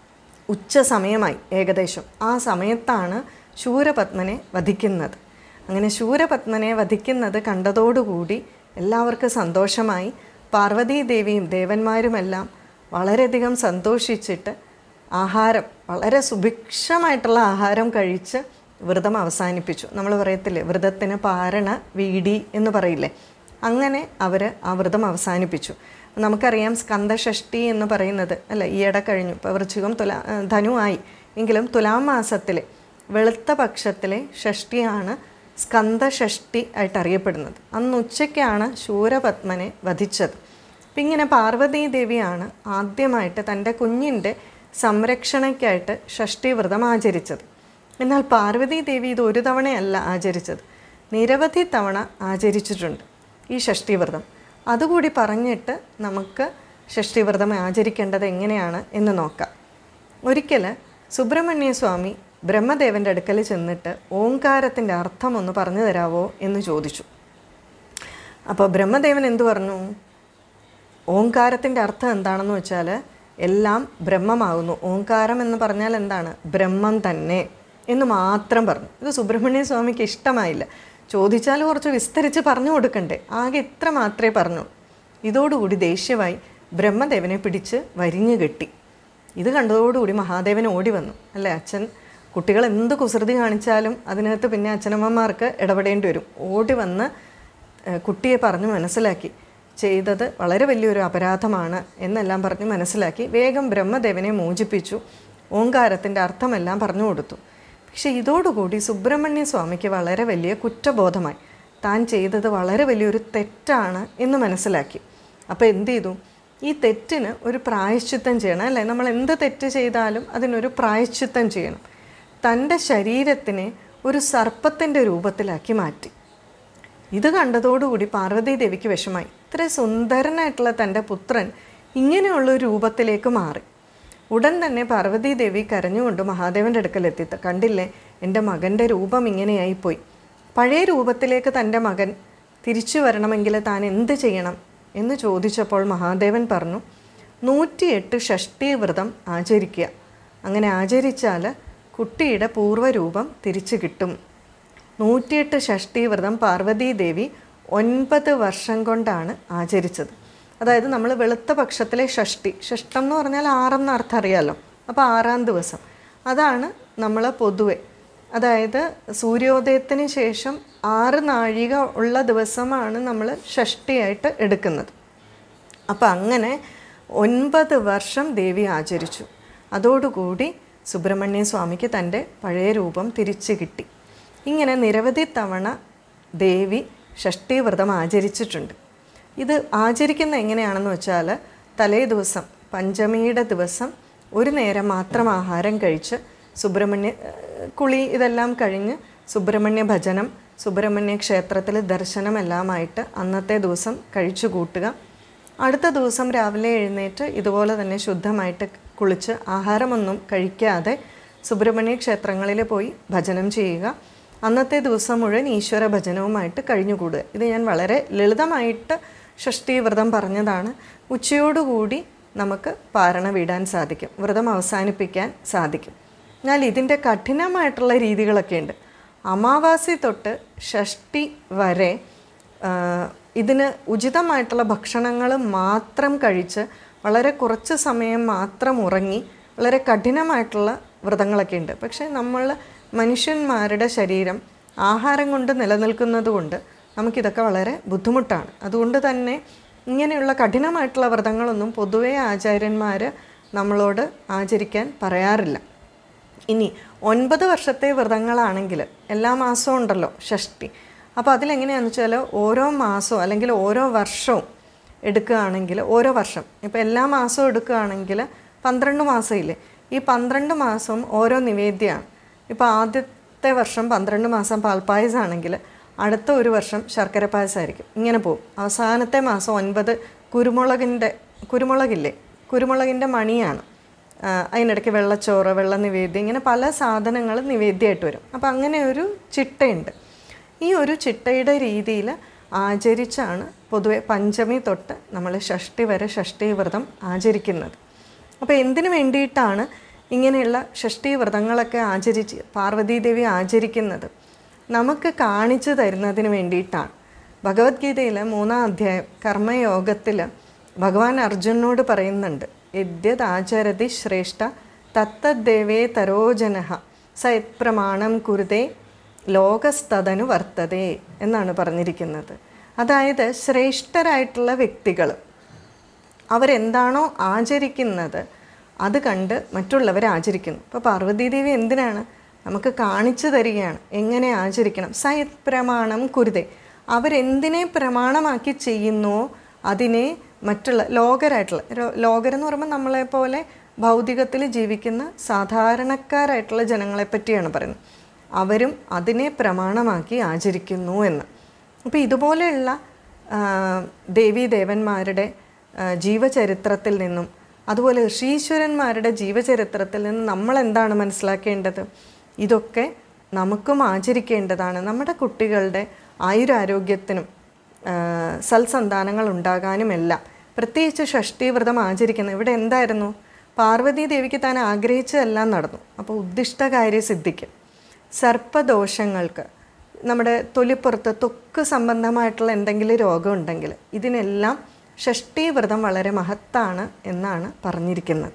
[SPEAKER 1] ഉച്ച സമയമായി ഏകദേശം ആ സമയത്താണ് ശൂരപത്മനെ വധിക്കുന്നത് അങ്ങനെ ശൂരപത്മനെ വധിക്കുന്നത് കണ്ടതോടുകൂടി എല്ലാവർക്കും സന്തോഷമായി പാർവതീദേവിയും ദേവന്മാരുമെല്ലാം വളരെയധികം സന്തോഷിച്ചിട്ട് ആഹാരം വളരെ സുഭിക്ഷമായിട്ടുള്ള ആഹാരം കഴിച്ച് വ്രതം അവസാനിപ്പിച്ചു നമ്മൾ പറയത്തില്ലേ വ്രതത്തിന് പാരണ വീടി എന്ന് പറയില്ലേ അങ്ങനെ അവർ ആ വ്രതം അവസാനിപ്പിച്ചു നമുക്കറിയാം സ്കന്ദഷഷ്ടി എന്ന് പറയുന്നത് അല്ല ഈയിടെ കഴിഞ്ഞു ഇപ്പോൾ വൃശ്ചികം തുലാ ആ, ധനു ആയി എങ്കിലും തുലാം മാസത്തിലെ വെളുത്ത പക്ഷത്തിലെ ഷഷ്ടിയാണ് സ്കന്ദഷഷ്ടി ആയിട്ട് അറിയപ്പെടുന്നത് അന്ന് ഉച്ചയ്ക്കാണ് ശൂരപത്മനെ വധിച്ചത് അപ്പം ഇങ്ങനെ പാർവതീ ദേവിയാണ് ആദ്യമായിട്ട് തൻ്റെ കുഞ്ഞിൻ്റെ സംരക്ഷണയ്ക്കായിട്ട് ഷഷ്ടി വ്രതം ആചരിച്ചത് എന്നാൽ പാർവതീ ദേവി ഇത് ഒരു തവണയല്ല ആചരിച്ചത് നിരവധി തവണ ആചരിച്ചിട്ടുണ്ട് ഈ ഷഷ്ടി വ്രതം അതുകൂടി പറഞ്ഞിട്ട് നമുക്ക് ഷഷ്ടി വ്രതം ആചരിക്കേണ്ടത് എങ്ങനെയാണ് എന്ന് നോക്കാം ഒരിക്കൽ സുബ്രഹ്മണ്യ സ്വാമി ബ്രഹ്മദേവൻ്റെ അടുക്കൽ ചെന്നിട്ട് ഓങ്കാരത്തിൻ്റെ അർത്ഥം ഒന്ന് പറഞ്ഞു തരാവോ എന്ന് ചോദിച്ചു അപ്പോൾ ബ്രഹ്മദേവൻ എന്തു പറഞ്ഞു ഓങ്കാരത്തിൻ്റെ അർത്ഥം എന്താണെന്ന് വെച്ചാൽ എല്ലാം ബ്രഹ്മമാകുന്നു ഓങ്കാരം എന്ന് പറഞ്ഞാൽ എന്താണ് ബ്രഹ്മം തന്നെ എന്ന് മാത്രം പറഞ്ഞു ഇത് സുബ്രഹ്മണ്യ സ്വാമിക്ക് ഇഷ്ടമായില്ല ചോദിച്ചാൽ കുറച്ച് വിസ്തരിച്ച് പറഞ്ഞു കൊടുക്കണ്ടേ ആകെ ഇത്ര മാത്രമേ പറഞ്ഞു ഇതോടുകൂടി ദേഷ്യമായി ബ്രഹ്മദേവനെ പിടിച്ച് വരിഞ്ഞു കെട്ടി ഇത് കണ്ടതോടുകൂടി മഹാദേവൻ ഓടി വന്നു അല്ലേ അച്ഛൻ കുട്ടികൾ എന്ത് കുസൃതി കാണിച്ചാലും അതിനകത്ത് പിന്നെ അച്ഛനമ്മമാർക്ക് ഇടപെടേണ്ടി വരും ഓടി വന്ന് ഏഹ് കുട്ടിയെ പറഞ്ഞ് മനസ്സിലാക്കി ചെയ്തത് വളരെ വലിയൊരു അപരാധമാണ് എന്നെല്ലാം പറഞ്ഞ് മനസ്സിലാക്കി വേഗം ബ്രഹ്മദേവനെ മോചിപ്പിച്ചു ഓങ്കാരത്തിൻ്റെ അർത്ഥമെല്ലാം പറഞ്ഞു കൊടുത്തു പക്ഷേ ഇതോടുകൂടി സുബ്രഹ്മണ്യ സ്വാമിക്ക് വളരെ വലിയ കുറ്റബോധമായി താൻ ചെയ്തത് വളരെ വലിയൊരു തെറ്റാണ് എന്ന് മനസ്സിലാക്കി അപ്പോൾ എന്ത് ചെയ്തു ഈ തെറ്റിന് ഒരു പ്രായശ്ചിത്തം ചെയ്യണം അല്ലേ നമ്മൾ എന്ത് തെറ്റ് ചെയ്താലും അതിനൊരു പ്രായശ്ചിത്തം ചെയ്യണം തൻ്റെ ശരീരത്തിനെ ഒരു സർപ്പത്തിൻ്റെ രൂപത്തിലാക്കി മാറ്റി ഇത് കണ്ടതോടുകൂടി പാർവതി ദേവിക്ക് വിഷമായി ഇത്ര സുന്ദരനായിട്ടുള്ള തൻ്റെ പുത്രൻ ഇങ്ങനെയുള്ള ഒരു രൂപത്തിലേക്ക് മാറി ഉടൻ തന്നെ പാർവതി ദേവി കരഞ്ഞുകൊണ്ട് മഹാദേവൻ്റെ അടുക്കലെത്തി കണ്ടില്ലേ എൻ്റെ മകൻ്റെ രൂപം ഇങ്ങനെയായിപ്പോയി പഴയ രൂപത്തിലേക്ക് തൻ്റെ മകൻ തിരിച്ചു വരണമെങ്കിൽ താൻ എന്ത് ചെയ്യണം എന്ന് ചോദിച്ചപ്പോൾ മഹാദേവൻ പറഞ്ഞു നൂറ്റിയെട്ട് ഷഷ്ടി വ്രതം ആചരിക്കുക അങ്ങനെ ആചരിച്ചാൽ കുട്ടിയുടെ പൂർവ്വരൂപം തിരിച്ചു കിട്ടും നൂറ്റിയെട്ട് ഷഷ്ടി വ്രതം പാർവതീ ദേവി ഒൻപത് വർഷം കൊണ്ടാണ് ആചരിച്ചത് അതായത് നമ്മൾ വെളുത്ത പക്ഷത്തിലെ ഷഷ്ടി ഷഷ്ടം എന്ന് പറഞ്ഞാൽ ആറെന്ന് അർത്ഥം അറിയാലോ അപ്പോൾ ആറാം ദിവസം അതാണ് നമ്മൾ പൊതുവെ അതായത് സൂര്യോദയത്തിന് ശേഷം ആറ് നാഴിക ഉള്ള ദിവസമാണ് നമ്മൾ ഷഷ്ടിയായിട്ട് എടുക്കുന്നത് അപ്പം അങ്ങനെ ഒൻപത് വർഷം ദേവി ആചരിച്ചു അതോടുകൂടി സുബ്രഹ്മണ്യ സ്വാമിക്ക് തൻ്റെ പഴയ രൂപം തിരിച്ചു കിട്ടി ഇങ്ങനെ നിരവധി തവണ ദേവി ഷഷ്ടി വ്രതം ആചരിച്ചിട്ടുണ്ട് ഇത് ആചരിക്കുന്ന എങ്ങനെയാണെന്ന് വെച്ചാൽ തലേ ദിവസം പഞ്ചമിയുടെ ദിവസം ഒരു നേരം മാത്രം ആഹാരം കഴിച്ച് സുബ്രഹ്മണ്യ ഏഹ് കുളി ഇതെല്ലാം കഴിഞ്ഞ് സുബ്രഹ്മണ്യ ഭജനം സുബ്രഹ്മണ്യ ക്ഷേത്രത്തിൽ ദർശനമെല്ലാമായിട്ട് അന്നത്തെ ദിവസം കഴിച്ചു കൂട്ടുക അടുത്ത ദിവസം രാവിലെ എഴുന്നേറ്റ് ഇതുപോലെ തന്നെ ശുദ്ധമായിട്ട് കുളിച്ച് ആഹാരമൊന്നും കഴിക്കാതെ സുബ്രഹ്മണ്യ ക്ഷേത്രങ്ങളിൽ പോയി ഭജനം ചെയ്യുക അന്നത്തെ ദിവസം മുഴുവൻ ഈശ്വര ഭജനവുമായിട്ട് കഴിഞ്ഞുകൂടുക ഇത് ഞാൻ വളരെ ലളിതമായിട്ട് ഷഷ്ടി വ്രതം പറഞ്ഞതാണ് ഉച്ചയോടുകൂടി നമുക്ക് പാരണ വിടാൻ സാധിക്കും വ്രതം അവസാനിപ്പിക്കാൻ സാധിക്കും എന്നാൽ ഇതിൻ്റെ കഠിനമായിട്ടുള്ള രീതികളൊക്കെ ഉണ്ട് അമാവാസി തൊട്ട് ഷഷ്ടി വരെ ആ, ഇതിന് ഉചിതമായിട്ടുള്ള ഭക്ഷണങ്ങൾ മാത്രം കഴിച്ച് വളരെ കുറച്ച് സമയം മാത്രം ഉറങ്ങി വളരെ കഠിനമായിട്ടുള്ള വ്രതങ്ങളൊക്കെ ഉണ്ട് പക്ഷേ നമ്മൾ മനുഷ്യന്മാരുടെ ശരീരം ആഹാരം കൊണ്ട് നിലനിൽക്കുന്നത് കൊണ്ട് നമുക്കിതൊക്കെ വളരെ ബുദ്ധിമുട്ടാണ് അതുകൊണ്ട് തന്നെ ഇങ്ങനെയുള്ള കഠിനമായിട്ടുള്ള വ്രതങ്ങളൊന്നും പൊതുവേ ആചാര്യന്മാർ നമ്മളോട് ആചരിക്കാൻ പറയാറില്ല ഇനി ഒൻപത് വർഷത്തെ വ്രതങ്ങളാണെങ്കിൽ എല്ലാ മാസവും ഉണ്ടല്ലോ ഷഷ്ടി അപ്പോൾ അതിലെങ്ങനെയാണെന്ന് വെച്ചാൽ ഓരോ മാസവും അല്ലെങ്കിൽ ഓരോ വർഷവും എടുക്കുകയാണെങ്കിൽ ഓരോ വർഷം ഇപ്പോൾ എല്ലാ മാസവും എടുക്കുകയാണെങ്കിൽ പന്ത്രണ്ട് മാസമില്ലേ ഈ പന്ത്രണ്ട് മാസവും ഓരോ നിവേദ്യമാണ് ഇപ്പോൾ ആദ്യത്തെ വർഷം പന്ത്രണ്ട് മാസം പാൽപ്പായസമാണെങ്കിൽ അടുത്ത ഒരു വർഷം ശർക്കര പായസമായിരിക്കും ഇങ്ങനെ പോകും അവസാനത്തെ മാസം ഒൻപത് കുരുമുളകിൻ്റെ കുരുമുളകില്ലേ കുരുമുളകിൻ്റെ മണിയാണ് ആ, അതിനിടയ്ക്ക് വെള്ളച്ചോറ് വെള്ള നിവേദ്യം ഇങ്ങനെ പല സാധനങ്ങളും നിവേദ്യമായിട്ട് വരും അപ്പോൾ അങ്ങനെ ഒരു ചിട്ടയുണ്ട് ഈ ഒരു ചിട്ടയുടെ രീതിയിൽ ആചരിച്ചാണ് പൊതുവെ പഞ്ചമി തൊട്ട് നമ്മൾ ഷഷ്ടി വരെ ഷഷ്ടി വ്രതം ആചരിക്കുന്നത് അപ്പോൾ എന്തിനു വേണ്ടിയിട്ടാണ് ഇങ്ങനെയുള്ള ഷഷ്ടി വ്രതങ്ങളൊക്കെ ആചരിച്ച് പാർവതീദേവി ആചരിക്കുന്നത് നമുക്ക് കാണിച്ചു തരുന്നതിന് വേണ്ടിയിട്ടാണ് ഭഗവത്ഗീതയിലെ മൂന്നാം അധ്യായം കർമ്മയോഗത്തിൽ ഭഗവാൻ അർജുനോട് പറയുന്നുണ്ട് യദ്യതാചരതി ശ്രേഷ്ഠ തത്തദ്ദേവേ തരോജന സ യത്പ്രമാണം കുരുതേ ലോകസ്തതനു വർത്തതേ എന്നാണ് പറഞ്ഞിരിക്കുന്നത് അതായത് ശ്രേഷ്ഠരായിട്ടുള്ള വ്യക്തികൾ അവരെന്താണോ ആചരിക്കുന്നത് അത് കണ്ട് മറ്റുള്ളവർ ആചരിക്കുന്നു ഇപ്പോൾ പാർവതീദേവി എന്തിനാണ് നമുക്ക് കാണിച്ചു തരികയാണ് എങ്ങനെ ആചരിക്കണം സയത് പ്രമാണം കുരുതേ അവരെന്തിനെ പ്രമാണമാക്കി ചെയ്യുന്നുവോ അതിനെ മറ്റുള്ള ലോകരായിട്ടുള്ള രോ- ലോകരെന്ന് പറയുമ്പോൾ നമ്മളെ പോലെ ഭൗതികത്തിൽ ജീവിക്കുന്ന സാധാരണക്കാരായിട്ടുള്ള ജനങ്ങളെ പറ്റിയാണ് പറയുന്നത് അവരും അതിനെ പ്രമാണമാക്കി ആചരിക്കുന്നു എന്ന് അപ്പോൾ ഇതുപോലെയുള്ള ആ, ദേവീ ദേവന്മാരുടെ ആ, ജീവചരിത്രത്തിൽ നിന്നും അതുപോലെ ഋഷീശ്വരന്മാരുടെ ജീവചരിത്രത്തിൽ നിന്നും നമ്മൾ എന്താണ് മനസ്സിലാക്കേണ്ടത് ഇതൊക്കെ നമുക്കും ആചരിക്കേണ്ടതാണ് നമ്മുടെ കുട്ടികളുടെ ആയുരാരോഗ്യത്തിനും ആ, സൽസന്താനങ്ങൾ ഉണ്ടാകാനുമെല്ലാം പ്രത്യേകിച്ച് ഷഷ്ടിവ്രതം ആചരിക്കുന്നത് ഇവിടെ എന്തായിരുന്നു പാർവതീ ദേവിക്ക് താൻ ആഗ്രഹിച്ചതെല്ലാം നടന്നു അപ്പോൾ ഉദ്ദിഷ്ടകാര്യ സിദ്ധിക്കും സർപ്പദോഷങ്ങൾക്ക് നമ്മുടെ തൊലിപ്പുറത്ത് ത്വക്ക് സംബന്ധമായിട്ടുള്ള എന്തെങ്കിലും രോഗം ഉണ്ടെങ്കിൽ ഇതിനെല്ലാം ഷഷ്ടിവ്രതം വളരെ മഹത്താണ് എന്നാണ് പറഞ്ഞിരിക്കുന്നത്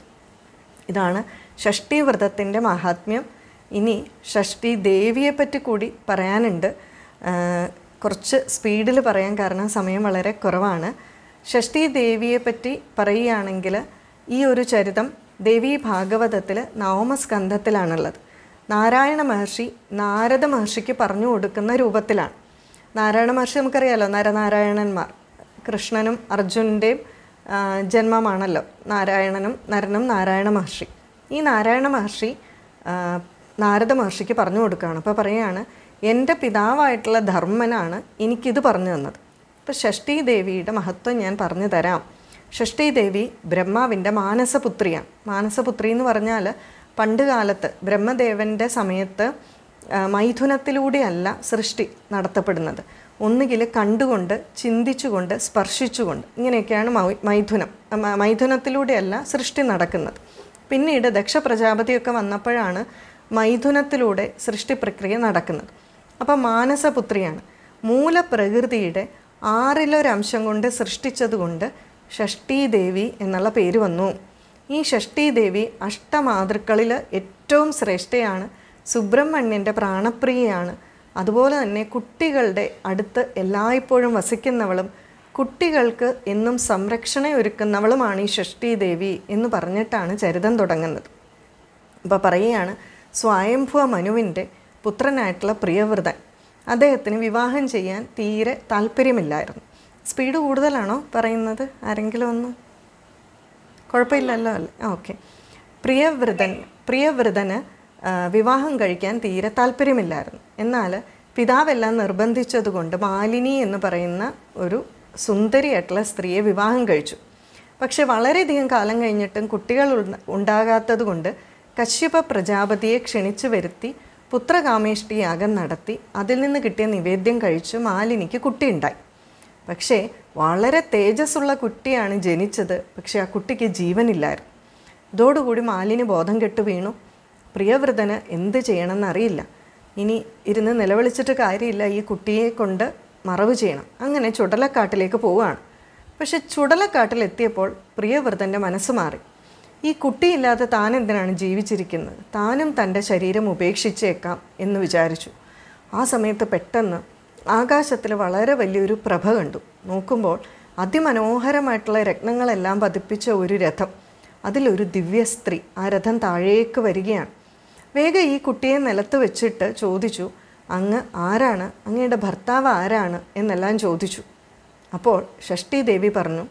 [SPEAKER 1] ഇതാണ് ഷഷ്ടി വ്രതത്തിൻ്റെ മഹാത്മ്യം ഇനി ഷഷ്ടി ദേവിയെ പറ്റി കൂടി പറയാനുണ്ട് ആ, കുറച്ച് സ്പീഡിൽ പറയാൻ കാരണം സമയം വളരെ കുറവാണ് ഷഷ്ടി ദേവിയെ പറ്റി പറയുകയാണെങ്കിൽ ഈ ഒരു ചരിതം ദേവി ഭാഗവതത്തിൽ നവമസ്കന്ധത്തിലാണുള്ളത് നാരായണ മഹർഷി നാരദ മഹർഷിക്ക് പറഞ്ഞു കൊടുക്കുന്ന രൂപത്തിലാണ് നാരായണ മഹർഷി നമുക്കറിയാലോ നരനാരായണന്മാർ കൃഷ്ണനും അർജുനൻ്റെയും ആ, ജന്മമാണല്ലോ നാരായണനും നരനും നാരായണ മഹർഷി ഈ നാരായണ മഹർഷി ആ, നാരദ മഹർഷിക്ക് പറഞ്ഞു കൊടുക്കുകയാണ് അപ്പോൾ പറയുകയാണ് എൻ്റെ പിതാവായിട്ടുള്ള ധർമ്മനാണ് എനിക്കിത് പറഞ്ഞു തന്നത് ഇപ്പോൾ ഷഷ്ടി ദേവിയുടെ മഹത്വം ഞാൻ പറഞ്ഞു തരാം ഷഷ്ടി ദേവി ബ്രഹ്മാവിൻ്റെ മാനസപുത്രിയാണ് മാനസപുത്രി എന്ന് പറഞ്ഞാൽ പണ്ട് കാലത്ത് ബ്രഹ്മദേവൻ്റെ സമയത്ത് ആ, മൈഥുനത്തിലൂടെയല്ല സൃഷ്ടി നടത്തപ്പെടുന്നത് ഒന്നുകിൽ കണ്ടുകൊണ്ട് ചിന്തിച്ചുകൊണ്ട് സ്പർശിച്ചുകൊണ്ട് ഇങ്ങനെയൊക്കെയാണ് മൗ- മൈഥുനം മ- മൈഥുനത്തിലൂടെയല്ല സൃഷ്ടി നടക്കുന്നത് പിന്നീട് ദക്ഷ പ്രജാപതിയൊക്കെ വന്നപ്പോഴാണ് മൈഥുനത്തിലൂടെ സൃഷ്ടി പ്രക്രിയ നടക്കുന്നത് അപ്പോൾ മാനസപുത്രിയാണ് മൂലപ്രകൃതിയുടെ ആറിലൊരംശം കൊണ്ട് സൃഷ്ടിച്ചതുകൊണ്ട് ഷഷ്ടി ദേവി എന്നുള്ള പേര് വന്നു ഈ ഷഷ്ടി ദേവി അഷ്ടമാതൃക്കളിൽ ഏറ്റവും ശ്രേഷ്ഠയാണ് സുബ്രഹ്മണ്യൻ്റെ പ്രാണപ്രിയയാണ് അതുപോലെ തന്നെ കുട്ടികളുടെ അടുത്ത് എല്ലായ്പ്പോഴും വസിക്കുന്നവളും കുട്ടികൾക്ക് എന്നും സംരക്ഷണ ഒരുക്കുന്നവളുമാണ് ഈ ഷഷ്ടി ദേവി എന്ന് പറഞ്ഞിട്ടാണ് ചരിതം തുടങ്ങുന്നത് അപ്പോൾ പറയുകയാണ് സ്വയംഭുവ മനുവിൻ്റെ പുത്രനായിട്ടുള്ള പ്രിയവ്രതൻ അദ്ദേഹത്തിന് വിവാഹം ചെയ്യാൻ തീരെ താല്പര്യമില്ലായിരുന്നു സ്പീഡ് കൂടുതലാണോ പറയുന്നത് ആരെങ്കിലും ഒന്ന് കുഴപ്പമില്ലല്ലോ അല്ലേ ഓക്കെ പ്രിയവ്രതൻ പ്രിയവ്രതന് ആ, വിവാഹം കഴിക്കാൻ തീരെ താല്പര്യമില്ലായിരുന്നു എന്നാൽ പിതാവെല്ലാം നിർബന്ധിച്ചതുകൊണ്ട് മാലിനി എന്ന് പറയുന്ന ഒരു സുന്ദരിയായിട്ടുള്ള സ്ത്രീയെ വിവാഹം കഴിച്ചു പക്ഷെ വളരെയധികം കാലം കഴിഞ്ഞിട്ടും കുട്ടികൾ ഉണ്ട- ഉണ്ടാകാത്തത് കൊണ്ട് കശ്യപ പ്രജാപതിയെ ക്ഷണിച്ചു വരുത്തി പുത്രകാമേഷ്ടി യാഗം നടത്തി അതിൽ നിന്ന് കിട്ടിയ നിവേദ്യം കഴിച്ചു മാലിനിക്ക് കുട്ടിയുണ്ടായി പക്ഷേ വളരെ തേജസ്സുള്ള കുട്ടിയാണ് ജനിച്ചത് പക്ഷേ ആ കുട്ടിക്ക് ജീവനില്ലായിരുന്നു ഇതോടുകൂടി മാലിന് ബോധം കെട്ട് വീണു പ്രിയവ്രതന് എന്ത് ചെയ്യണമെന്ന് അറിയില്ല ഇനി ഇരുന്ന് നിലവിളിച്ചിട്ട് കാര്യമില്ല ഈ കുട്ടിയെ കൊണ്ട് മറവ് ചെയ്യണം അങ്ങനെ ചുടലക്കാട്ടിലേക്ക് പോവുകയാണ് പക്ഷെ ചുടലക്കാട്ടിലെത്തിയപ്പോൾ പ്രിയവ്രതൻ്റെ മനസ്സ് മാറി ഈ കുട്ടിയില്ലാതെ താൻ എന്തിനാണ് ജീവിച്ചിരിക്കുന്നത് താനും തൻ്റെ ശരീരം ഉപേക്ഷിച്ചേക്കാം എന്ന് വിചാരിച്ചു ആ സമയത്ത് പെട്ടെന്ന് ആകാശത്തിൽ വളരെ വലിയൊരു പ്രഭ കണ്ടു നോക്കുമ്പോൾ അതിമനോഹരമായിട്ടുള്ള രത്നങ്ങളെല്ലാം പതിപ്പിച്ച ഒരു രഥം അതിലൊരു ദിവ്യ സ്ത്രീ ആ രഥം താഴേക്ക് വരികയാണ് വേഗം ഈ കുട്ടിയെ നിലത്ത് വെച്ചിട്ട് ചോദിച്ചു അങ്ങ് ആരാണ് അങ്ങയുടെ ഭർത്താവ് ആരാണ് എന്നെല്ലാം ചോദിച്ചു അപ്പോൾ ഷഷ്ടി ദേവി പറഞ്ഞു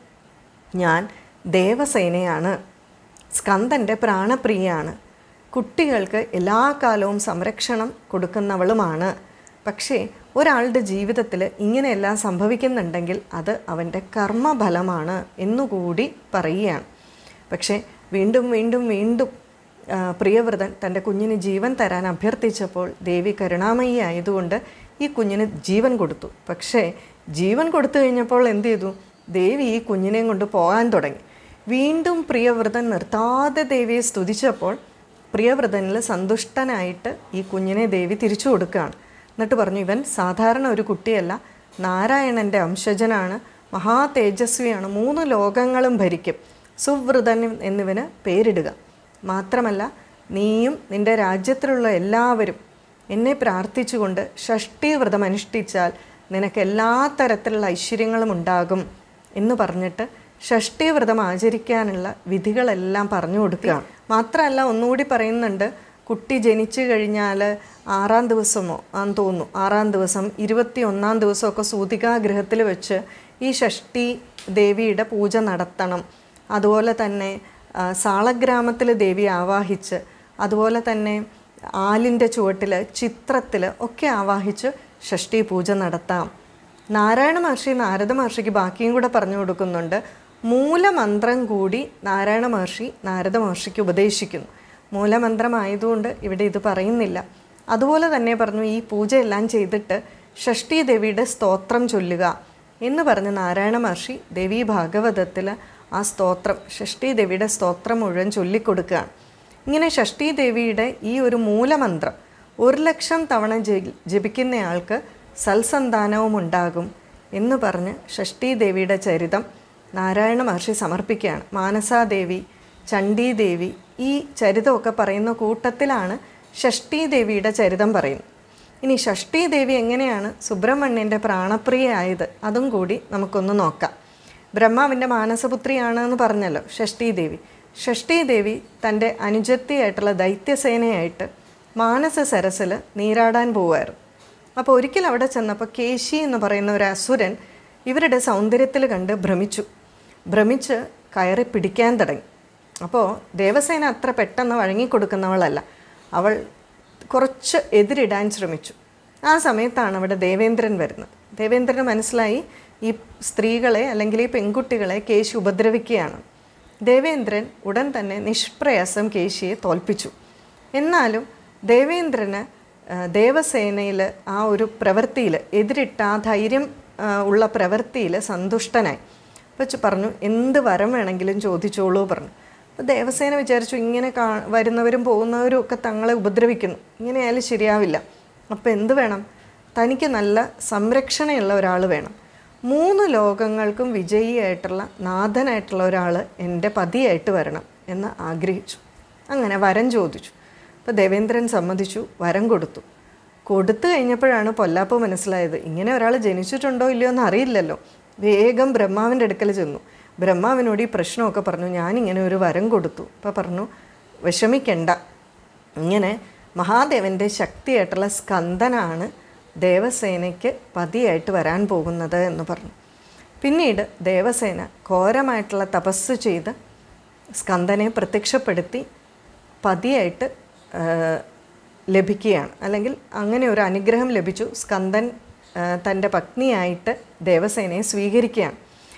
[SPEAKER 1] ഞാൻ ദേവസേനയാണ് സ്കന്ദൻ്റെ പ്രാണപ്രിയയാണ് കുട്ടികൾക്ക് എല്ലാ കാലവും സംരക്ഷണം കൊടുക്കുന്നവളുമാണ് പക്ഷേ ഒരാളുടെ ജീവിതത്തിൽ ഇങ്ങനെയെല്ലാം സംഭവിക്കുന്നുണ്ടെങ്കിൽ അത് അവൻ്റെ കർമ്മഫലമാണ് എന്നുകൂടി പറയുകയാണ് പക്ഷേ വീണ്ടും വീണ്ടും വീണ്ടും ആ, പ്രിയവ്രതൻ തൻ്റെ കുഞ്ഞിന് ജീവൻ തരാൻ അഭ്യർത്ഥിച്ചപ്പോൾ ദേവി കരുണാമയി ആയതുകൊണ്ട് ഈ കുഞ്ഞിന് ജീവൻ കൊടുത്തു പക്ഷേ ജീവൻ കൊടുത്തു കഴിഞ്ഞപ്പോൾ എന്ത് ചെയ്തു ദേവി ഈ കുഞ്ഞിനെയും കൊണ്ട് പോകാൻ തുടങ്ങി വീണ്ടും പ്രിയവ്രതൻ നിർത്താതെ ദേവിയെ സ്തുതിച്ചപ്പോൾ പ്രിയവ്രതനിൽ സന്തുഷ്ടനായിട്ട് ഈ കുഞ്ഞിനെ ദേവി തിരിച്ചു കൊടുക്കുകയാണ് എന്നിട്ട് പറഞ്ഞു ഇവൻ സാധാരണ ഒരു കുട്ടിയല്ല നാരായണൻ്റെ അംശജനാണ് മഹാ തേജസ്വിയാണ് മൂന്ന് ലോകങ്ങളും ഭരിക്കും സുവ്രതൻ എന്നിവന് പേരിടുക മാത്രമല്ല നീയും നിന്റെ രാജ്യത്തിലുള്ള എല്ലാവരും എന്നെ പ്രാർത്ഥിച്ചുകൊണ്ട് ഷഷ്ടി വ്രതം അനുഷ്ഠിച്ചാൽ നിനക്ക് എല്ലാ തരത്തിലുള്ള ഐശ്വര്യങ്ങളും ഉണ്ടാകും എന്ന് പറഞ്ഞിട്ട് ഷഷ്ടി വ്രതം ആചരിക്കാനുള്ള വിധികളെല്ലാം പറഞ്ഞു കൊടുക്കുകയാണ് മാത്രമല്ല ഒന്നുകൂടി പറയുന്നുണ്ട് കുട്ടി ജനിച്ചു കഴിഞ്ഞാൽ ആറാം ദിവസമോ ആന്ന് തോന്നുന്നു ആറാം ദിവസം ഇരുപത്തി ഒന്നാം ദിവസമൊക്കെ സൂതികാഗ്രഹത്തിൽ വെച്ച് ഈ ഷഷ്ടി ദേവിയുടെ പൂജ നടത്തണം അതുപോലെ തന്നെ ആ, സാളഗ്രാമത്തിൽ ദേവി ആവാഹിച്ച് അതുപോലെ തന്നെ ആലിൻ്റെ ചുവട്ടിൽ ചിത്രത്തിൽ ഒക്കെ ആവാഹിച്ച് ഷഷ്ടി പൂജ നടത്താം നാരായണ മഹർഷി നാരദ മഹർഷിക്ക് ബാക്കിയും കൂടെ പറഞ്ഞു കൊടുക്കുന്നുണ്ട് മൂലമന്ത്രം കൂടി നാരായണ മഹർഷി നാരദ മഹർഷിക്ക് ഉപദേശിക്കുന്നു മൂലമന്ത്രമായതുകൊണ്ട് ഇവിടെ ഇത് പറയുന്നില്ല അതുപോലെ തന്നെ പറഞ്ഞു ഈ പൂജയെല്ലാം ചെയ്തിട്ട് ഷഷ്ടി ദേവിയുടെ സ്തോത്രം ചൊല്ലുക എന്ന് പറഞ്ഞ് നാരായണ മഹർഷി ദേവി ഭാഗവതത്തിൽ ആ സ്തോത്രം ഷഷ്ടി ദേവിയുടെ സ്തോത്രം മുഴുവൻ ചൊല്ലിക്കൊടുക്കുകയാണ് ഇങ്ങനെ ഷഷ്ടി ദേവിയുടെ ഈ ഒരു മൂലമന്ത്രം ഒരു ലക്ഷം തവണ ജ- ജപിക്കുന്നയാൾക്ക് സൽസന്താനവും ഉണ്ടാകും എന്ന് പറഞ്ഞ് ഷഷ്ടി ദേവിയുടെ ചരിതം നാരായണ മഹർഷി സമർപ്പിക്കുകയാണ് മാനസാദേവി ചണ്ഡീദേവി ഈ ചരിതമൊക്കെ പറയുന്ന കൂട്ടത്തിലാണ് ഷഷ്ടി ദേവിയുടെ ചരിതം പറയുന്നത് ഇനി ഷഷ്ടി ദേവി എങ്ങനെയാണ് സുബ്രഹ്മണ്യൻ്റെ പ്രാണപ്രിയയായത് അതും കൂടി നമുക്കൊന്ന് നോക്കാം ബ്രഹ്മാവിൻ്റെ മാനസപുത്രിയാണ് എന്ന് പറഞ്ഞല്ലോ ഷഷ്ടി ദേവി ഷഷ്ടി ദേവി തൻ്റെ അനുജത്തിയായിട്ടുള്ള ദൈത്യസേനയായിട്ട് മാനസ സരസിൽ നീരാടാൻ പോവായിരുന്നു അപ്പോൾ ഒരിക്കൽ അവിടെ ചെന്നപ്പോൾ കേശി എന്ന് പറയുന്ന ഒരു അസുരൻ ഇവരുടെ സൗന്ദര്യത്തിൽ കണ്ട് ഭ്രമിച്ചു ഭ്രമിച്ച് കയറി പിടിക്കാൻ തുടങ്ങി അപ്പോൾ ദേവസേന അത്ര പെട്ടെന്ന് വഴങ്ങിക്കൊടുക്കുന്നവളല്ല അവൾ കുറച്ച് എതിരിടാൻ ശ്രമിച്ചു ആ സമയത്താണ് അവിടെ ദേവേന്ദ്രൻ വരുന്നത് ദേവേന്ദ്രന് മനസ്സിലായി ഈ സ്ത്രീകളെ അല്ലെങ്കിൽ ഈ പെൺകുട്ടികളെ കേശി ഉപദ്രവിക്കുകയാണ് ദേവേന്ദ്രൻ ഉടൻ തന്നെ നിഷ്പ്രയാസം കേശിയെ തോൽപ്പിച്ചു എന്നാലും ദേവേന്ദ്രന് ദേവസേനയിൽ ആ ഒരു പ്രവൃത്തിയിൽ എതിരിട്ട ആ ധൈര്യം ആ, ഉള്ള പ്രവൃത്തിയിൽ സന്തുഷ്ടനായി വെച്ച് പറഞ്ഞു എന്ത് വരം വേണമെങ്കിലും ചോദിച്ചോളൂ പറഞ്ഞു അപ്പോൾ ദേവസേന വിചാരിച്ചു ഇങ്ങനെ കാ വരുന്നവരും പോകുന്നവരും ഒക്കെ തങ്ങളെ ഉപദ്രവിക്കുന്നു ഇങ്ങനെയായാലും ശരിയാവില്ല അപ്പോൾ എന്ത് വേണം തനിക്ക് നല്ല സംരക്ഷണയുള്ള ഒരാൾ വേണം മൂന്ന് ലോകങ്ങൾക്കും വിജയിയായിട്ടുള്ള നാഥനായിട്ടുള്ള ഒരാൾ എൻ്റെ പതിയായിട്ട് വരണം എന്ന് ആഗ്രഹിച്ചു അങ്ങനെ വരം ചോദിച്ചു അപ്പോൾ ദേവേന്ദ്രൻ സമ്മതിച്ചു വരം കൊടുത്തു കൊടുത്തു കഴിഞ്ഞപ്പോഴാണ് പൊല്ലാപ്പ് മനസ്സിലായത് ഇങ്ങനെ ഒരാൾ ജനിച്ചിട്ടുണ്ടോ ഇല്ലയോ എന്ന് അറിയില്ലല്ലോ വേഗം ബ്രഹ്മാവിൻ്റെ അടുക്കൽ ചെന്നു ബ്രഹ്മാവിനോട് ഈ പ്രശ്നമൊക്കെ പറഞ്ഞു ഞാനിങ്ങനെ ഒരു വരം കൊടുത്തു അപ്പോൾ പറഞ്ഞു വിഷമിക്കണ്ട ഇങ്ങനെ മഹാദേവൻ്റെ ശക്തിയായിട്ടുള്ള സ്കന്ദനാണ് ദേവസേനയ്ക്ക് പതിയായിട്ട് വരാൻ പോകുന്നത് എന്ന് പറഞ്ഞു പിന്നീട് ദേവസേന ഘോരമായിട്ടുള്ള തപസ് ചെയ്ത് സ്കന്ദനെ പ്രത്യക്ഷപ്പെടുത്തി പതിയായിട്ട് ആ, ലഭിക്കുകയാണ് അല്ലെങ്കിൽ അങ്ങനെ ഒരു അനുഗ്രഹം ലഭിച്ചു സ്കന്ദൻ ആ, തൻ്റെ പത്നിയായിട്ട് ദേവസേനയെ സ്വീകരിക്കുകയാണ്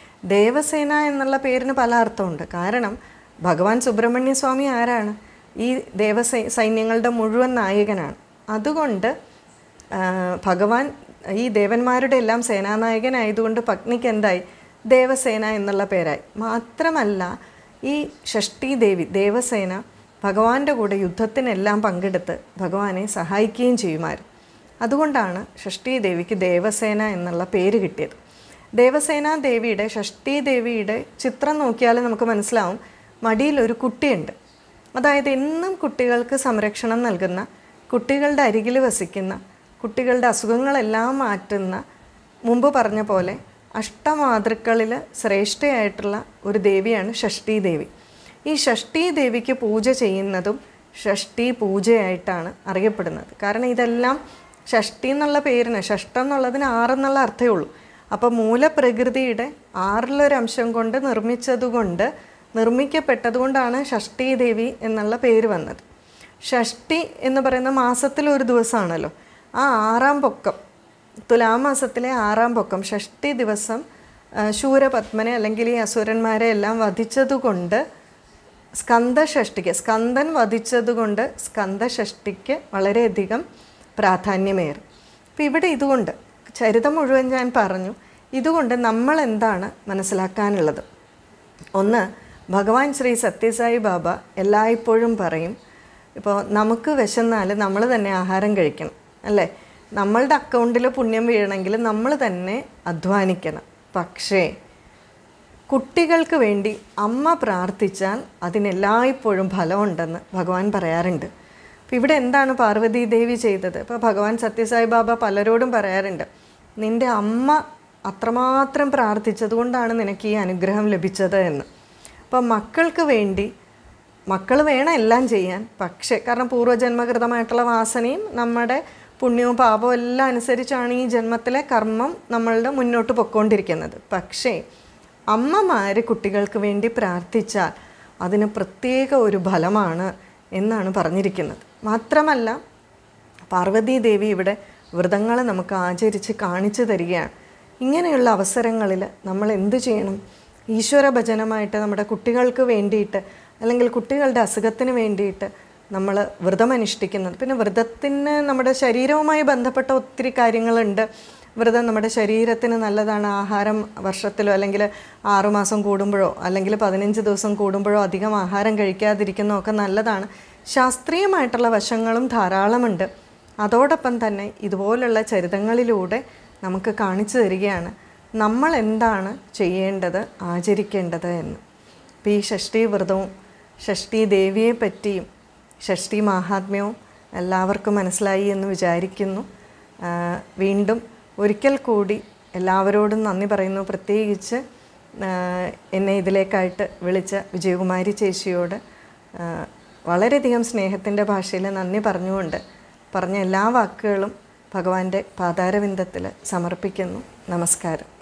[SPEAKER 1] ദേവസേന എന്നുള്ള പേരിന് പല അർത്ഥമുണ്ട് കാരണം ഭഗവാൻ സുബ്രഹ്മണ്യ സ്വാമി ആരാണ് ഈ ദേവസൈ സൈന്യങ്ങളുടെ മുഴുവൻ നായകനാണ് അതുകൊണ്ട് ആ, ഭഗവാൻ ഈ ദേവന്മാരുടെ എല്ലാം സേനാനായകനായതുകൊണ്ട് പത്നിക്ക് എന്തായി ദേവസേന എന്നുള്ള പേരായി മാത്രമല്ല ഈ ഷഷ്ടി ദേവി ദേവസേന ഭഗവാന്റെ കൂടെ യുദ്ധത്തിനെല്ലാം പങ്കെടുത്ത് ഭഗവാനെ സഹായിക്കുകയും ചെയ്യുമായിരുന്നു അതുകൊണ്ടാണ് ഷഷ്ഠി ദേവിക്ക് ദേവസേന എന്നുള്ള പേര് കിട്ടിയത് ദേവസേന ദേവിയുടെ ഷഷ്ഠി ദേവിയുടെ ചിത്രം നോക്കിയാൽ നമുക്ക് മനസ്സിലാവും മടിയിൽ ഒരു കുട്ടിയുണ്ട് അതായത് എന്നും കുട്ടികൾക്ക് സംരക്ഷണം നൽകുന്ന കുട്ടികളുടെ അരികിൽ വസിക്കുന്ന കുട്ടികളുടെ അസുഖങ്ങളെല്ലാം മാറ്റുന്ന മുമ്പ് പറഞ്ഞ പോലെ അഷ്ടമാതൃക്കളിൽ ശ്രേഷ്ഠയായിട്ടുള്ള ഒരു ദേവിയാണ് ഷഷ്ഠി ദേവി ഈ ഷഷ്ഠി ദേവിക്ക് പൂജ ചെയ്യുന്നതും ഷഷ്ഠി പൂജയായിട്ടാണ് അറിയപ്പെടുന്നത് കാരണം ഇതെല്ലാം ഷഷ്ഠി എന്നുള്ള പേരിന് ഷഷ്ടം എന്നുള്ളതിന് ആറെന്നുള്ള അർത്ഥമേ ഉള്ളൂ അപ്പോൾ മൂലപ്രകൃതിയുടെ ആറിലൊരംശം കൊണ്ട് നിർമ്മിച്ചതുകൊണ്ട് നിർമ്മിക്കപ്പെട്ടതുകൊണ്ടാണ് ഷഷ്ഠി ദേവി എന്നുള്ള പേര് വന്നത് ഷഷ്ഠി എന്ന് പറയുന്ന മാസത്തിൽ ഒരു ദിവസമാണല്ലോ ആ ആറാം പൊക്കം തുലാമാസത്തിലെ ആറാം പൊക്കം ഷഷ്ഠി ദിവസം ആ, ശൂരപത്മനെ അല്ലെങ്കിൽ ഈ അസുരന്മാരെ എല്ലാം വധിച്ചതുകൊണ്ട് സ്കന്ദഷഷ്ടിക്ക് സ്കന്ദൻ വധിച്ചതുകൊണ്ട് സ്കന്ദഷഷ്ടിക്ക് വളരെയധികം പ്രാധാന്യമേറി അപ്പോൾ ഇവിടെ ഇതുകൊണ്ട് ചരിതം മുഴുവൻ ഞാൻ പറഞ്ഞു ഇതുകൊണ്ട് നമ്മൾ എന്താണ് മനസ്സിലാക്കാനുള്ളത് ഒന്ന് ഭഗവാൻ ശ്രീ സത്യസായി ബാബ എല്ലായ്പ്പോഴും പറയും ഇപ്പോൾ നമുക്ക് വിശന്നാൽ നമ്മൾ തന്നെ ആഹാരം കഴിക്കണം അല്ലേ നമ്മളുടെ അക്കൗണ്ടിൽ പുണ്യം വീഴണമെങ്കിൽ നമ്മൾ തന്നെ അധ്വാനിക്കണം പക്ഷേ കുട്ടികൾക്ക് വേണ്ടി അമ്മ പ്രാർത്ഥിച്ചാൽ അതിനെല്ലായ്പ്പോഴും ഫലമുണ്ടെന്ന് ഭഗവാൻ പറയാറുണ്ട് അപ്പോൾ ഇവിടെ എന്താണ് പാർവതി ദേവി ചെയ്തത് ഇപ്പോൾ ഭഗവാൻ സത്യസായി ബാബ പലരോടും പറയാറുണ്ട് നിൻ്റെ അമ്മ അത്രമാത്രം പ്രാർത്ഥിച്ചതുകൊണ്ടാണ് നിനക്ക് ഈ അനുഗ്രഹം ലഭിച്ചത് എന്ന് അപ്പോൾ മക്കൾക്ക് വേണ്ടി മക്കൾ വേണം എല്ലാം ചെയ്യാൻ പക്ഷേ കാരണം പൂർവ്വജന്മകൃതമായിട്ടുള്ള വാസനയും നമ്മുടെ പുണ്യവും പാപവും എല്ലാം അനുസരിച്ചാണ് ഈ ജന്മത്തിലെ കർമ്മം നമ്മളുടെ മുന്നോട്ട് പൊയ്ക്കൊണ്ടിരിക്കുന്നത് പക്ഷേ അമ്മമാർ കുട്ടികൾക്ക് വേണ്ടി പ്രാർത്ഥിച്ചാൽ അതിന് പ്രത്യേക ഒരു ഫലമാണ് എന്നാണ് പറഞ്ഞിരിക്കുന്നത് മാത്രമല്ല പാർവതീ ദേവി ഇവിടെ വ്രതങ്ങൾ നമുക്ക് ആചരിച്ച് കാണിച്ചു തരികയാണ് ഇങ്ങനെയുള്ള അവസരങ്ങളിൽ നമ്മൾ എന്ത് ചെയ്യണം ഈശ്വര ഭജനമായിട്ട് നമ്മുടെ കുട്ടികൾക്ക് വേണ്ടിയിട്ട് അല്ലെങ്കിൽ കുട്ടികളുടെ അസുഖത്തിന് വേണ്ടിയിട്ട് നമ്മൾ വ്രതം അനുഷ്ഠിക്കുന്നത് പിന്നെ വ്രതത്തിന് നമ്മുടെ ശരീരവുമായി ബന്ധപ്പെട്ട ഒത്തിരി കാര്യങ്ങളുണ്ട് വ്രതം നമ്മുടെ ശരീരത്തിന് നല്ലതാണ് ആഹാരം വർഷത്തിലോ അല്ലെങ്കിൽ ആറുമാസം കൂടുമ്പോഴോ അല്ലെങ്കിൽ പതിനഞ്ച് ദിവസം കൂടുമ്പോഴോ അധികം ആഹാരം കഴിക്കാതിരിക്കുന്നതൊക്കെ നല്ലതാണ് ശാസ്ത്രീയമായിട്ടുള്ള വശങ്ങളും ധാരാളമുണ്ട് അതോടൊപ്പം തന്നെ ഇതുപോലുള്ള ചരിതങ്ങളിലൂടെ നമുക്ക് കാണിച്ചു തരികയാണ് നമ്മൾ എന്താണ് ചെയ്യേണ്ടത് ആചരിക്കേണ്ടത് എന്ന് അപ്പോൾ ഈ ഷഷ്ഠി വ്രതവും ഷഷ്ഠി ദേവിയെ പറ്റിയും ഷഷ്ഠി മാഹാത്മ്യവും എല്ലാവർക്കും മനസ്സിലായി എന്ന് വിചാരിക്കുന്നു ആ, വീണ്ടും ഒരിക്കൽ കൂടി എല്ലാവരോടും നന്ദി പറയുന്നു പ്രത്യേകിച്ച് ആ, എന്നെ ഇതിലേക്കായിട്ട് വിളിച്ച വിജയകുമാരി ചേച്ചിയോട് ആ, വളരെയധികം സ്നേഹത്തിൻ്റെ ഭാഷയിൽ നന്ദി പറഞ്ഞുകൊണ്ട് പറഞ്ഞ എല്ലാ വാക്കുകളും ഭഗവാന്റെ പാതാരവിന്ദത്തിൽ സമർപ്പിക്കുന്നു നമസ്കാരം